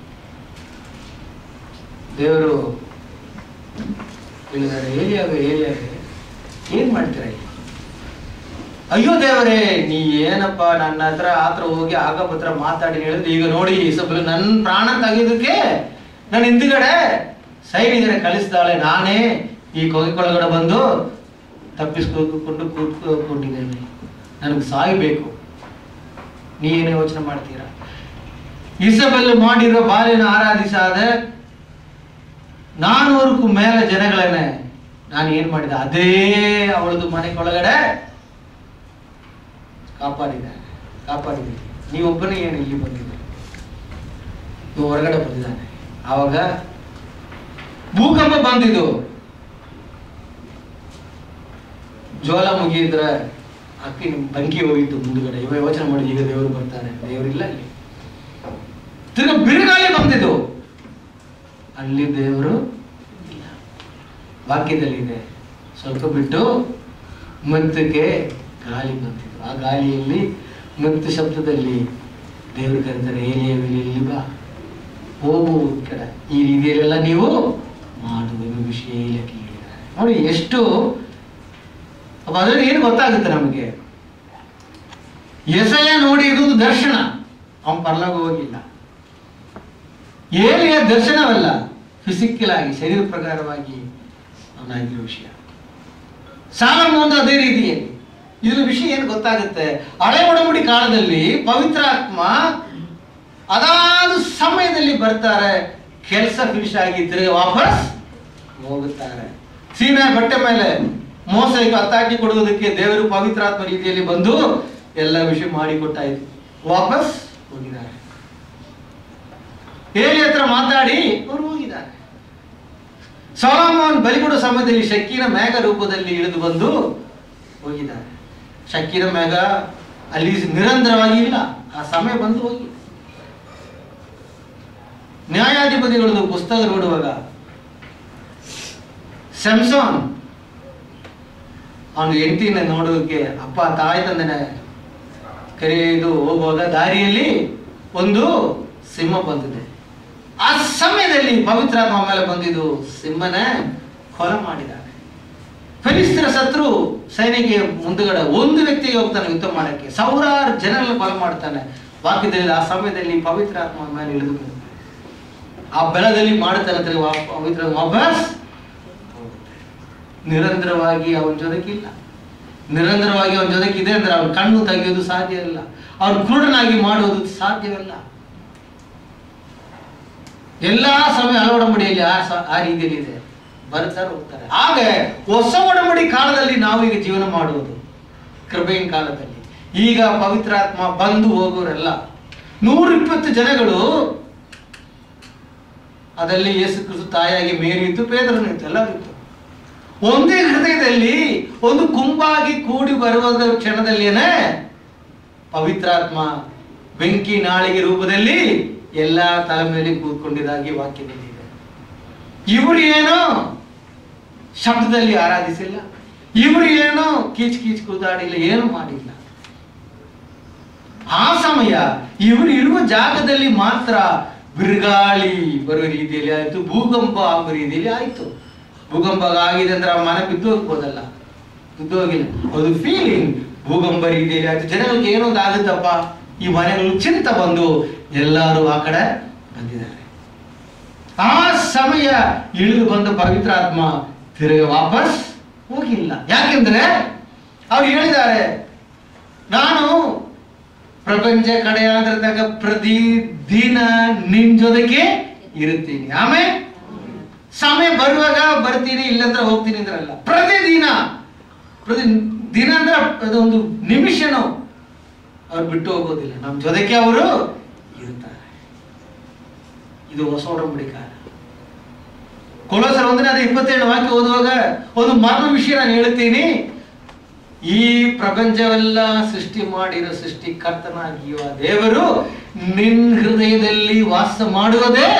ದೇವರು ಹೇಳಿದ್ದಾರೆ ಏಲಿಯಾಗ ಏಲಿಯಾಗ ಏನ್ ಮಾಡ್ತೀರ ಇಲ್ಲಿ ಅಯ್ಯೋ ದೇವರೇ ನೀ ಏನಪ್ಪ ನನ್ನ ಹತ್ರ ಆತ್ರ ಹೋಗಿ ಆಗಬ್ ಹತ್ರ ಮಾತಾಡಿ ಹೇಳಿದ್ರೆ ಈಗ ನೋಡಿ ಇಸಬೆಲ್ ನನ್ನ ಪ್ರಾಣ ತೆಗೆಯೋದಕ್ಕೆ ನನ್ನ ಹಿಂದ್ಗಡೆ ಸೈನಿಕರ ಕಳಿಸ್ತಾಳೆ ನಾನೇ ಈ ಕೊಳಗಡೆ ಬಂದು ತಪ್ಪಿಸ್ಕೊಂಡು ಕೂತ್ಕೊಂಡಿದ್ದೇನೆ ನನಗೆ ಸಾಯಬೇಕು ನೀ ಏನು ಯೋಚನೆ ಮಾಡ್ತೀರಾ ಇಸಬೆಲ್ ಮಾಡಿರೋ ಬಾಲಿನ ಆರಾಧಿಸಾದ ನಾನೂರಕ್ಕೂ ಮೇಲೆ ಜನಗಳನ್ನೇ ನಾನು ಏನ್ ಮಾಡಿದೆ ಅದೇ ಅವಳದು ಮನೆಗೊಳಗಡೆ ಕಾಪಾಡಿದೆ ಕಾಪಾಡಿದೆ ನೀವೊಬ್ಬನೇ ಏನು ಇಲ್ಲಿ ಬಂದಿದೆ ಇವ ಹೊರಗಡೆ ಬಂದಿದ್ದಾನೆ ಆವಾಗ ಭೂಕಂಪ ಬಂದಿದ್ದು ಜೋಲ ಮುಗಿದ್ರೆ ಅಕ್ಕಿ ಬಂಕಿ ಹೋಗಿತ್ತು ಮುಂದುಗಡೆ ಇವ ಯೋಚನೆ ಮಾಡಿ ಈಗ ದೇವರು ಬರ್ತಾರೆ ದೇವರಿಲ್ಲ ಅಲ್ಲಿ ತಿರ್ಗ ಬಿರುಗಾಳಿ ಬಂದಿದ್ದು ಅಲ್ಲಿ ದೇವರು ಇಲ್ಲ ವಾಕ್ಯದಲ್ಲಿದೆ ಸ್ವಲ್ಪ ಬಿಟ್ಟು ಮತ್ತಕ್ಕೆ ಗಾಳಿ ಬಂದಿದ್ದು ಆ ಗಾಳಿಯಲ್ಲಿ ಮತ್ತು ಶಬ್ದದಲ್ಲಿ ದೇವರು ಕರೀತಾರೆ ಏಲಿಯ ಇಲ್ಲಿ ಬಾ ಹೋಗು ಈ ಕಡೆ ಈ ರೀತಿಯಲ್ಲೆಲ್ಲ ನೀವು ಮಾಡುವ ವಿಷಯ ಇಲ್ಲ ಕೇಳಿದ್ದಾರೆ ನೋಡಿ ಎಷ್ಟು ಅಪ್ಪ ಅದ್ರಲ್ಲಿ ಏನು ಗೊತ್ತಾಗುತ್ತೆ ನಮಗೆ ಎಸಯ ನೋಡಿ ಇದೊಂದು ದರ್ಶನ ಅವನ್ ಪರ್ಲಾಗ ಹೋಗಿಲ್ಲ ಏಲಿಯ ದರ್ಶನವಲ್ಲ ಫಿಸಿಕಲ್ ಆಗಿ ಶರೀರ ಪ್ರಕಾರವಾಗಿ ಅವನಾಗಿರೋ ವಿಷಯ ಸಾಲಮೋಂದು ಅದೇ ರೀತಿಯಲ್ಲಿ ಇದ್ರ ವಿಷಯ ಏನು ಗೊತ್ತಾಗುತ್ತೆ ಹಳೆ ಒಡಂಬಡಿ ಕಾಲದಲ್ಲಿ ಪವಿತ್ರಾತ್ಮ ಅದಾದ ಸಮಯದಲ್ಲಿ ಬರ್ತಾರೆ ಕೆಲಸ ಫಿನಿಶ್ ಆಗಿ ತಿರುಗಿ ವಾಪಸ್ ಹೋಗುತ್ತಾರೆ ಸೀನಾ ಬಟ್ಟೆ ಮೇಲೆ ಮೋಸ ಈಗ ಹತ್ತಾಕಿ ಕೊಡುವುದಕ್ಕೆ ದೇವರು ಪವಿತ್ರಾತ್ಮ ರೀತಿಯಲ್ಲಿ ಬಂದು ಎಲ್ಲ ವಿಷಯ ಮಾಡಿಕೊಟ್ಟಾಯ್ತು ವಾಪಸ್ ಹೋಗಿದ್ದಾರೆ ಏಲಿ ಹತ್ರ ಮಾತಾಡಿ ಅವರು ಹೋಗಿದ್ದಾರೆ ಸೊಲೋಮೋನ್ ಬಲಿಕೊಡೋ ಸಮಯದಲ್ಲಿ ಶಕ್ಕಿನ ಮೇಘ ರೂಪದಲ್ಲಿ ಇಳಿದು ಬಂದು ಹೋಗಿದ್ದಾರೆ ಶಕ್ಕಿನ ಮೇಘ ಅಲ್ಲಿ ನಿರಂತರವಾಗಿ ಇಲ್ಲ ಆ ಸಮಯ ಬಂದು ಹೋಗಿ ನ್ಯಾಯಾಧಿಪತಿಗಳದ್ದು ಪುಸ್ತಕ ನೋಡುವಾಗ ಸ್ಯಾಮ್ಸಾನ್ ಅವನು ಹೆಂಡತಿನ ನೋಡೋದಕ್ಕೆ ಅಪ್ಪ ತಾಯಿ ತಂದೆನ ಕರೆದು ಹೋಗುವಾಗ ದಾರಿಯಲ್ಲಿ ಒಂದು ಸಿಂಹ ಬಂದಿದೆ ಆ ಸಮಯದಲ್ಲಿ ಪವಿತ್ರಾತ್ಮ ಮೇಲೆ ಬಂದಿದ್ದು ಸಿಂಹನ ಕೊಲೆ ಮಾಡಿದ್ದಾನೆ ಫಲಿಸ್ತರ ಸತ್ರು ಸೈನಿಕ ಮುಂದುಗಡೆ ಒಂದು ವ್ಯಕ್ತಿಗೆ ಹೋಗ್ತಾನೆ ಯುದ್ಧ ಮಾಡಕ್ಕೆ ಸಾವಿರಾರು ಜನರನ್ನು ಕೊಲೆ ಮಾಡ್ತಾನೆ ವಾಕ್ಯದಲ್ಲಿ ಆ ಸಮಯದಲ್ಲಿ ಪವಿತ್ರಾತ್ಮ ಮೇಲೆ ಇಳಿದು ಬಂದ. ಆ ಬೆಳದಲ್ಲಿ ಮಾಡುತ್ತಾನೆ ತಿರುಗಿ ವಾ- ಪವಿತ್ರ ವಾಪಸ್ ಹೋಗುತ್ತೆ. ನಿರಂತರವಾಗಿ ಅವನ ಜೊತೆಗಿಲ್ಲ ನಿರಂತರವಾಗಿ ಅವನ ಜೊತೆಗಿದೆ ಅಂದ್ರೆ ಅವನ ಕಣ್ಣು ತೆಗೆಯೋದು ಸಾಧ್ಯ ಇಲ್ಲ ಅವನು ಕುರುಡನಾಗಿ ಮಾಡುವುದು ಸಾಧ್ಯವಿಲ್ಲ ಎಲ್ಲಾ ಸಮಯ ಹಳೆ ಒಡಂಬಡಿಯಲ್ಲಿ ಆ ಸ- ಆ ರೀತಿಯಲ್ಲಿ ಇದೆ ಬರ್ತಾರೆ ಹೋಗ್ತಾರೆ ಹಾಗೆ ಹೊಸ ಒಡಂಬಡಿ ಕಾಲದಲ್ಲಿ ನಾವು ಈಗ ಜೀವನ ಮಾಡುವುದು ಕೃಪೆಯ ಕಾಲದಲ್ಲಿ ಈಗ ಪವಿತ್ರಾತ್ಮ ಬಂದು ಹೋಗೋರೆಲ್ಲ ನೂರಿಪ್ಪತ್ತು ಜನಗಳು ಅದರಲ್ಲಿ ಯೇಸು ಕ್ರಿಸ್ತು ತಾಯಿಯಾಗಿ ಮೇರಿ ಇತ್ತು ಪೇದರನು ಇತ್ತು ಎಲ್ಲ ಇತ್ತು ಒಂದೇ ಹೃದಯದಲ್ಲಿ ಒಂದು ಗುಂಪಾಗಿ ಕೂಡಿ ಬರುವ ಕ್ಷಣದಲ್ಲಿಯೇ ಪವಿತ್ರಾತ್ಮ ಬೆಂಕಿ ನಾಳಿಗೆ ರೂಪದಲ್ಲಿ ಎಲ್ಲ ತಲೆ ಮೇಲೆ ಕೂತ್ಕೊಂಡಿದ್ದಾಗಿ ವಾಕ್ಯದಲ್ಲಿದೆ ಇವರು ಏನು ಶಬ್ದದಲ್ಲಿ ಆರಾಧಿಸಿಲ್ಲ ಇವರು ಏನು ಕೀಚ್ ಕೀಚ್ ಕೂತಾಡಿಲ್ಲ ಏನು ಮಾಡಿಲ್ಲ ಆ ಸಮಯ ಇವರು ಇರುವ ಜಾಗದಲ್ಲಿ ಮಾತ್ರ ಬಿರುಗಾಳಿ ಬರುವ ರೀತಿಯಲ್ಲಿ ಆಯ್ತು ಭೂಕಂಪ ಆಗುವ ರೀತಿಯಲ್ಲಿ ಆಯ್ತು ಭೂಕಂಪ ಆಗಿದೆ ಅಂದ್ರೆ ಆ ಮನೆ ಬಿದ್ದು ಹೋಗ್ಬೋದಲ್ಲ ಬಿದ್ದು ಹೋಗಿಲ್ಲ ಅದು ಫೀಲಿಂಗ್ ಭೂಕಂಪ ರೀತಿಯಲ್ಲಿ ಆಯ್ತು ಜನಗಳಿಗೆ ಏನೊಂದು ಆಗುತ್ತಪ್ಪ ಈ ಮನೆಗಳು ಚಿಂತ ಬಂದು ಎಲ್ಲರೂ ಆ ಕಡೆ ಬಂದಿದ್ದಾರೆ ಆ ಸಮಯ ಇಳಿದು ಬಂದ ಪವಿತ್ರಾತ್ಮ ತಿರುಗಿ ವಾಪಸ್ ಹೋಗಿಲ್ಲ ಯಾಕೆಂದ್ರೆ ಅವ್ರು ಹೇಳಿದ್ದಾರೆ ನಾನು ಪ್ರಪಂಚ ಕಡೆಯಾದ್ರ ತನಕ ಪ್ರತಿ ದಿನ ನಿನ್ ಜೊತೆಗೆ ಇರುತ್ತೀನಿ ಆಮೇಲೆ ಸಮಯ ಬರುವಾಗ ಬರ್ತೀನಿ ಇಲ್ಲಂದ್ರೆ ಹೋಗ್ತೀನಿ ಅಂದ್ರಲ್ಲ ಪ್ರತಿದಿನ ಪ್ರತಿ ದಿನ ಅಂದ್ರೆ ಅದೊಂದು ನಿಮಿಷನೂ ಅವ್ರು ಬಿಟ್ಟು ಹೋಗೋದಿಲ್ಲ ನಮ್ಮ ಜೊತೆಗೆ ಅವರು ಇರ್ತಾರೆ ಇದು ಹೊಸ ಒಡಂಬಡಿ ಕಾಲ ಕೊಳಸರ ಒಂದನೇ ಅದೇ ಇಪ್ಪತ್ತೇಳು ವಾಕ್ಯ ಓದುವಾಗ ಒಂದು ಮರ್ಮ ವಿಷಯ ನಾನು ಹೇಳ್ತೀನಿ ಈ ಪ್ರಪಂಚವೆಲ್ಲ ಸೃಷ್ಟಿ ಮಾಡಿರೋ ಸೃಷ್ಟಿಕರ್ತನಾಗಿರುವ ದೇವರು ನಿನ್ ಹೃದಯದಲ್ಲಿ ವಾಸ ಮಾಡುವುದೇ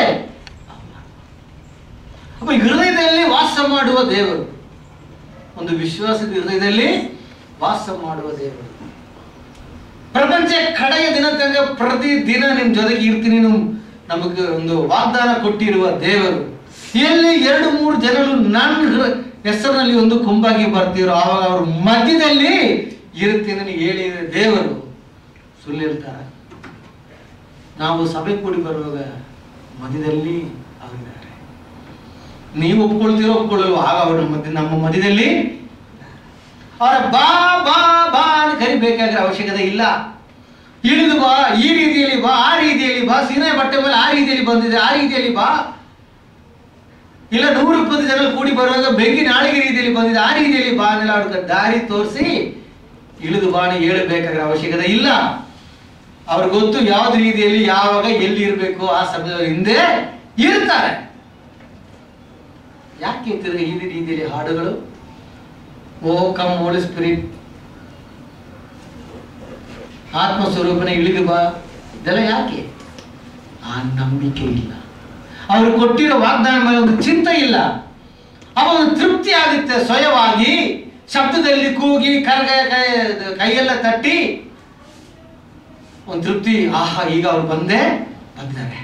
ಅಪ್ಪ ಈ ಹೃದಯದಲ್ಲಿ ವಾಸ ಮಾಡುವ ದೇವರು ಒಂದು ವಿಶ್ವಾಸದ ಹೃದಯದಲ್ಲಿ ವಾಸ ಮಾಡುವ ದೇವರು ಪ್ರಪಂಚ ಕಡೆಯ ದಿನ ತನಕ ಪ್ರತಿ ದಿನ ನಿಮ್ ಜೊತೆಗೆ ಇರ್ತೀನಿ ನೀವು ನಮಗೆ ಒಂದು ವಾಗ್ದಾನ ಕೊಟ್ಟಿರುವ ದೇವರು ಎಲ್ಲಿ ಎರಡು ಮೂರು ಜನರು ನನ್ನ ಹೃ- ಹೆಸರಿನಲ್ಲಿ ಒಂದು ಕುಂಬಾಗಿ ಬರ್ತಿರೋ ಆವಾಗ ಅವ್ರ ಮಧ್ಯದಲ್ಲಿ ಇರ್ತೀನಿ ಅಂತ ಹೇಳಿದ ದೇವರು ಸುಳ್ಳು ಹೇಳ್ತಾರ ನಾವು ಸಭೆ ಕೂಡಿ ಬರುವಾಗ ಮಧ್ಯದಲ್ಲಿ ಅವರಿದ್ದಾರೆ ನೀವು ಒಪ್ಕೊಳ್ತೀರೋ ಒಪ್ಕೊಳ್ಳಲ್ವೋ ಆಗ ಅವರು ಮಧ್ಯ ನಮ್ಮ ಮಧ್ಯದಲ್ಲಿ ಅವರ ಬಾ ಬಾ ಬಾ ಅಂತ ಕರಿಬೇಕಾಗಿರೋ ಅವಶ್ಯಕತೆ ಇಲ್ಲ ಇಳಿದು ಬಾ ಈ ರೀತಿಯಲ್ಲಿ ಬಾ ಆ ರೀತಿಯಲ್ಲಿ ಬಾ ಸೀನೆ ಬಟ್ಟೆ ಮೇಲೆ ಆ ರೀತಿಯಲ್ಲಿ ಬಂದಿದೆ ಆ ರೀತಿಯಲ್ಲಿ ಬಾ ಇಲ್ಲ ನೂರು ಇಪ್ಪತ್ತು ಜನ ಕೂಡಿ ಬರುವಾಗ ಬೆಂಕಿ ನಾಳಿಗೆ ರೀತಿಯಲ್ಲಿ ಬಂದಿದೆ ಆ ರೀತಿಯಲ್ಲಿ ಬಾ ಅನ್ನೆಲ್ಲ ಅವ್ರಿಗೆ ದಾರಿ ತೋರಿಸಿ ಇಳಿದು ಬಾಣ ಹೇಳಬೇಕಾಗಿರೋ ಅವಶ್ಯಕತೆ ಇಲ್ಲ ಅವ್ರಿಗೆ ಗೊತ್ತು ಯಾವ್ದು ರೀತಿಯಲ್ಲಿ ಯಾವಾಗ ಎಲ್ಲಿ ಇರಬೇಕು ಆ ಸಮಯದ ಹಿಂದೆ ಇರ್ತಾರೆ ಯಾಕೆ ತಿರುಗಿ ಈ ರೀತಿಯಲ್ಲಿ ಹಾಡುಗಳು ಓ ಕಮ್ ಹೋಲಿ ಸ್ಪಿರಿಟ್ ಆತ್ಮ ಸ್ವರೂಪನ ಇಳಿದು ಬಾ ಇದೆಲ್ಲ ಯಾಕೆ ಆ ನಂಬಿಕೆ ಇಲ್ಲ ಅವರು ಕೊಟ್ಟಿರೋ ವಾಗ್ದಾನ ಮೇಲೆ ಒಂದು ಚಿಂತೆ ಇಲ್ಲ ಅವ ಒಂದು ತೃಪ್ತಿ ಆಗುತ್ತೆ ಸ್ವಯವಾಗಿ ಶಬ್ದದಲ್ಲಿ ಕೂಗಿ ಕರಗ ಕೈ- ಕೈಯೆಲ್ಲ ತಟ್ಟಿ ಒಂದು ತೃಪ್ತಿ ಆಹಾ ಈಗ ಅವ್ರು ಬಂದೇ ಬಂದಿದ್ದಾರೆ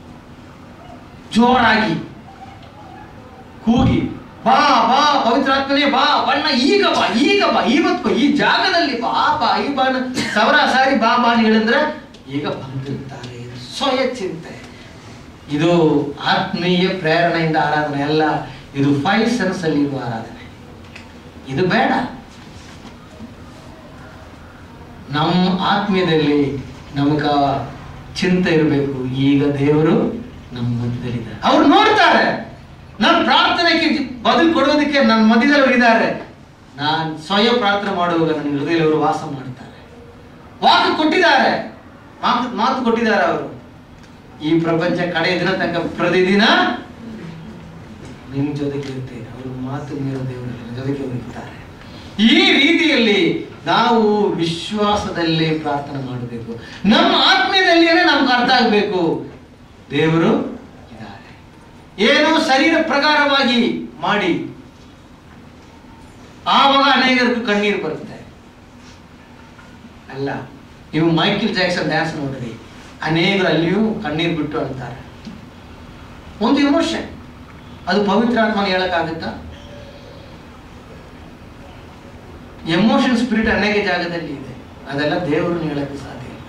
ಜೋರಾಗಿ ಕೂಗಿ ಬಾ ಬಾ ಪವಿತ್ರಾತ್ಮನೇ ಬಾ ಬಣ್ಣ ಈಗ ಬಾ ಈಗ ಬಾ ಇವತ್ತು ಬಾ, ಈ ಜಾಗದಲ್ಲಿ ಬಾ ಬಾ ಈ ಬಾ ನ- ಸಾವಿರ ಸಾರಿ ಬಾ ಬಾ ಅಂತ ಹೇಳಿದ್ರೆ ಈಗ ಬಂದಿರ್ತಾರೆ ಸ್ವಯ ಚಿಂತೆ ಇದು ಆತ್ಮೀಯ ಪ್ರೇರಣೆಯಿಂದ ಆರಾಧನೆ ಅಲ್ಲ ಇದು ಫೈವ್ ಸೆನ್ಸ್ ಅಲ್ಲಿ ಇರುವ ಆರಾಧನೆ ಇದು ಬೇಡ ನಮ್ಮ ಆತ್ಮೀಯದಲ್ಲಿ ನಮಗ ಚಿಂತೆ ಇರಬೇಕು ಈಗ ದೇವರು ನಮ್ಮ ಮಧ್ಯದಲ್ಲಿದ್ದಾರೆ ಅವ್ರು ನೋಡ್ತಾರೆ ನನ್ನ ಪ್ರಾರ್ಥನೆಗೆ ಬದಲು ಕೊಡೋದಕ್ಕೆ ನನ್ನ ಮಧ್ಯದಲ್ಲಿ ಇದ್ದಾರೆ ನಾನು ಸ್ವಯಂ ಪ್ರಾರ್ಥನೆ ಮಾಡುವಾಗ ನನ್ನ ಹೃದಯದಲ್ಲಿ ಅವರು ವಾಸ ಮಾಡ್ತಾರೆ ವಾಕು ಕೊಟ್ಟಿದ್ದಾರೆ ಮಾತು ಮಾತು ಕೊಟ್ಟಿದ್ದಾರೆ ಅವರು ಈ ಪ್ರಪಂಚ ಕಡೆಯ ದಿನ ತನಕ ಪ್ರತಿದಿನ ನಿಮ್ ಜೊತೆಗೆ ಇರ್ತೇನೆ ಅವರು ಮಾತು ಮೀರೋ ದೇವರು ನಿಮ್ಮ ಜೊತೆಗೆ ಇರ್ತಾರೆ ಈ ರೀತಿಯಲ್ಲಿ ನಾವು ವಿಶ್ವಾಸದಲ್ಲಿ ಪ್ರಾರ್ಥನೆ ಮಾಡಬೇಕು ನಮ್ಮ ಆತ್ಮೀಯದಲ್ಲಿಯೇ ನಮ್ಗೆ ಅರ್ಥ ಆಗಬೇಕು ದೇವರು ಇದ್ದಾರೆ ಏನು ಶರೀರ ಪ್ರಕಾರವಾಗಿ ಮಾಡಿ ಆವಾಗ ಅನೇಕರಿಗೂ ಕಣ್ಣೀರು ಬರುತ್ತೆ ಅಲ್ಲ ನೀವು ಮೈಕಲ್ ಜಾಕ್ಸನ್ ಡ್ಯಾನ್ಸ್ ನೋಡ್ರಿ ಅನೇಕರು ಅಲ್ಲಿಯೂ ಕಣ್ಣೀರು ಬಿಟ್ಟು ಅಳ್ತಾರೆ ಒಂದು ಇಮೋಷನ್ ಅದು ಪವಿತ್ರ ಆತ್ಮನ ಹೇಳಕ್ಕಾಗುತ್ತಾ ಎಮೋಷನ್ ಸ್ಪಿರಿಟ್ ಅನೇಕ ಜಾಗದಲ್ಲಿ ಇದೆ ಅದೆಲ್ಲ ದೇವರನ್ನ ಹೇಳಕ್ಕೆ ಸಾಧ್ಯ ಇಲ್ಲ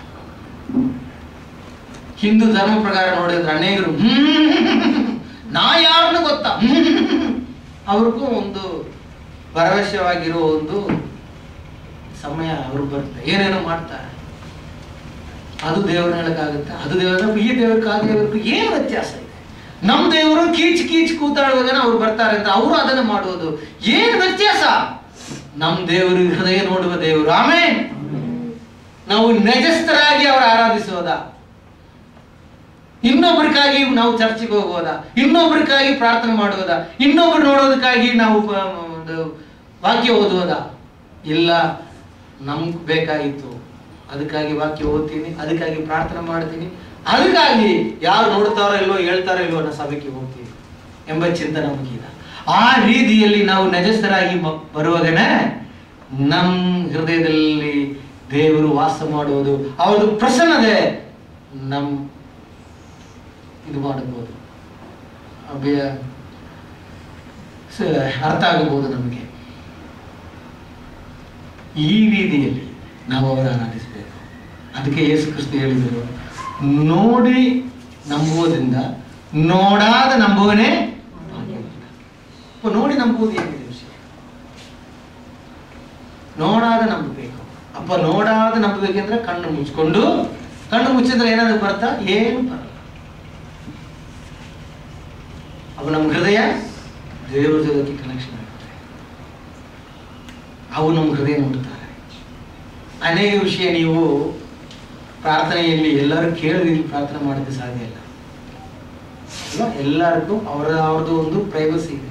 ಹಿಂದೂ ಧರ್ಮ ಪ್ರಕಾರ ನೋಡಿದ್ರೆ ಅನೇಕರು "ಹ್ಮ್, ನಾ ಯಾರನ್ನು ಗೊತ್ತಾ ಹ್ಮ್." ಅವ್ರಿಗೂ ಒಂದು ಭರವಸೆವಾಗಿರೋ ಒಂದು ಸಮಯ ಅವ್ರು ಬರುತ್ತೆ ಏನೇನೋ ಮಾಡ್ತಾರೆ ಅದು ದೇವ್ರನ್ನ ಹೇಳಕ್ಕಾಗುತ್ತೆ ಅದು ದೇವರ ಈ ದೇವ್ರಿಗೆ ಆ ದೇವ್ರಿಗೂ ಏನು ವ್ಯತ್ಯಾಸ ಇದೆ ನಮ್ಮ ದೇವರು ಕೀಚ್ ಕೀಚ್ ಕೂತಾಡುವಾಗ ಅವ್ರು ಬರ್ತಾರೆ ಅಂತ ಅವರು ಅದನ್ನು ಮಾಡುವುದು ಏನು ವ್ಯತ್ಯಾಸ ನಮ್ಮ ದೇವರು ಹೃದಯ ನೋಡುವ ದೇವರು ಆಮೇಲೆ ನಾವು ನಿಜಸ್ಥರಾಗಿ ಅವರು ಆರಾಧಿಸೋದ ಇನ್ನೊಬ್ರಿಗಾಗಿ ನಾವು ಚರ್ಚಿಗೆ ಹೋಗೋದ ಇನ್ನೊಬ್ರಿಗಾಗಿ ಪ್ರಾರ್ಥನೆ ಮಾಡೋದ ಇನ್ನೊಬ್ರು ನೋಡೋದಕ್ಕಾಗಿ ನಾವು ಆ, ಒಂದು ವಾಕ್ಯ ಓದುವುದ ಇಲ್ಲ ನಮ್ಗೆ ಬೇಕಾಗಿತ್ತು ಅದಕ್ಕಾಗಿ ವಾಕ್ಯ ಓದ್ತೀನಿ ಅದಕ್ಕಾಗಿ ಪ್ರಾರ್ಥನೆ ಮಾಡ್ತೀನಿ ಅದಕ್ಕಾಗಿ ಯಾರು ನೋಡ್ತಾರೋ ಇಲ್ವೋ ಹೇಳ್ತಾರೋ ಇಲ್ವೋ ಅನ್ನೋ ಸಭೆಗೆ ಹೋಗ್ತೀವಿ ಎಂಬ ಚಿಂತೆ ನಮಗಿದೆ ಆ ರೀತಿಯಲ್ಲಿ ನಾವು ನಜಸ್ಥರಾಗಿ ಬ- ಬರುವಾಗನೇ ನಮ್ಮ ಹೃದಯದಲ್ಲಿ ದೇವರು ವಾಸ ಮಾಡುವುದು ಅವ್ರದ್ದು ಪ್ರಸನ್ನತೆ ನಮ್ ಇದು ಮಾಡಬಹುದು ಅಭಯ ಸ- ಅರ್ಥ ಆಗಬಹುದು ನಮಗೆ ಈ ರೀತಿಯಲ್ಲಿ ನಾವು ಅವರ ಆರಾಧಿಸಬೇಕು ಅದಕ್ಕೆ ಯೇಸು ಕ್ರಿಸ್ತ ಹೇಳಿದರು ನೋಡಿ ನಂಬುವುದರಿಂದ ನೋಡಾದ ನಂಬುವನೇ ಭಾಗ್ಯವಂತ. ಅಪ್ಪ, ನೋಡಿ ನಂಬುವುದು ಏನಿದೆ ವಿಷಯ ನೋಡಾದ ನಂಬಬೇಕು ಅಪ್ಪ ನೋಡಾದ ನಂಬಬೇಕೆಂದ್ರೆ ಕಣ್ಣು ಮುಚ್ಕೊಂಡು ಕಣ್ಣು ಮುಚ್ಚಿದ್ರೆ ಏನಾದ್ರು ಬರ್ತಾ ಏನು ಬರಲ್ಲ ಅವು ನಮ್ಮ ಹೃದಯ ದೇವರ ಜೊತೆಗೆ ಕನೆಕ್ಷನ್ ಆಗುತ್ತೆ ಅವು ನಮ್ಮ ಹೃದಯ ನೋಡ್ತಾರೆ ಅನೇಕ ವಿಷಯ ನೀವು ಪ್ರಾರ್ಥನೆಯಲ್ಲಿ ಎಲ್ಲರೂ ಕೇಳಿ ಪ್ರಾರ್ಥನೆ ಮಾಡೋಕ್ಕೆ ಸಾಧ್ಯ ಇಲ್ಲ ಅಲ್ವಾ? ಎಲ್ಲರಿಗೂ ಅವರ ಅವ್ರದ್ದು ಒಂದು ಪ್ರೈವಸಿ ಇದೆ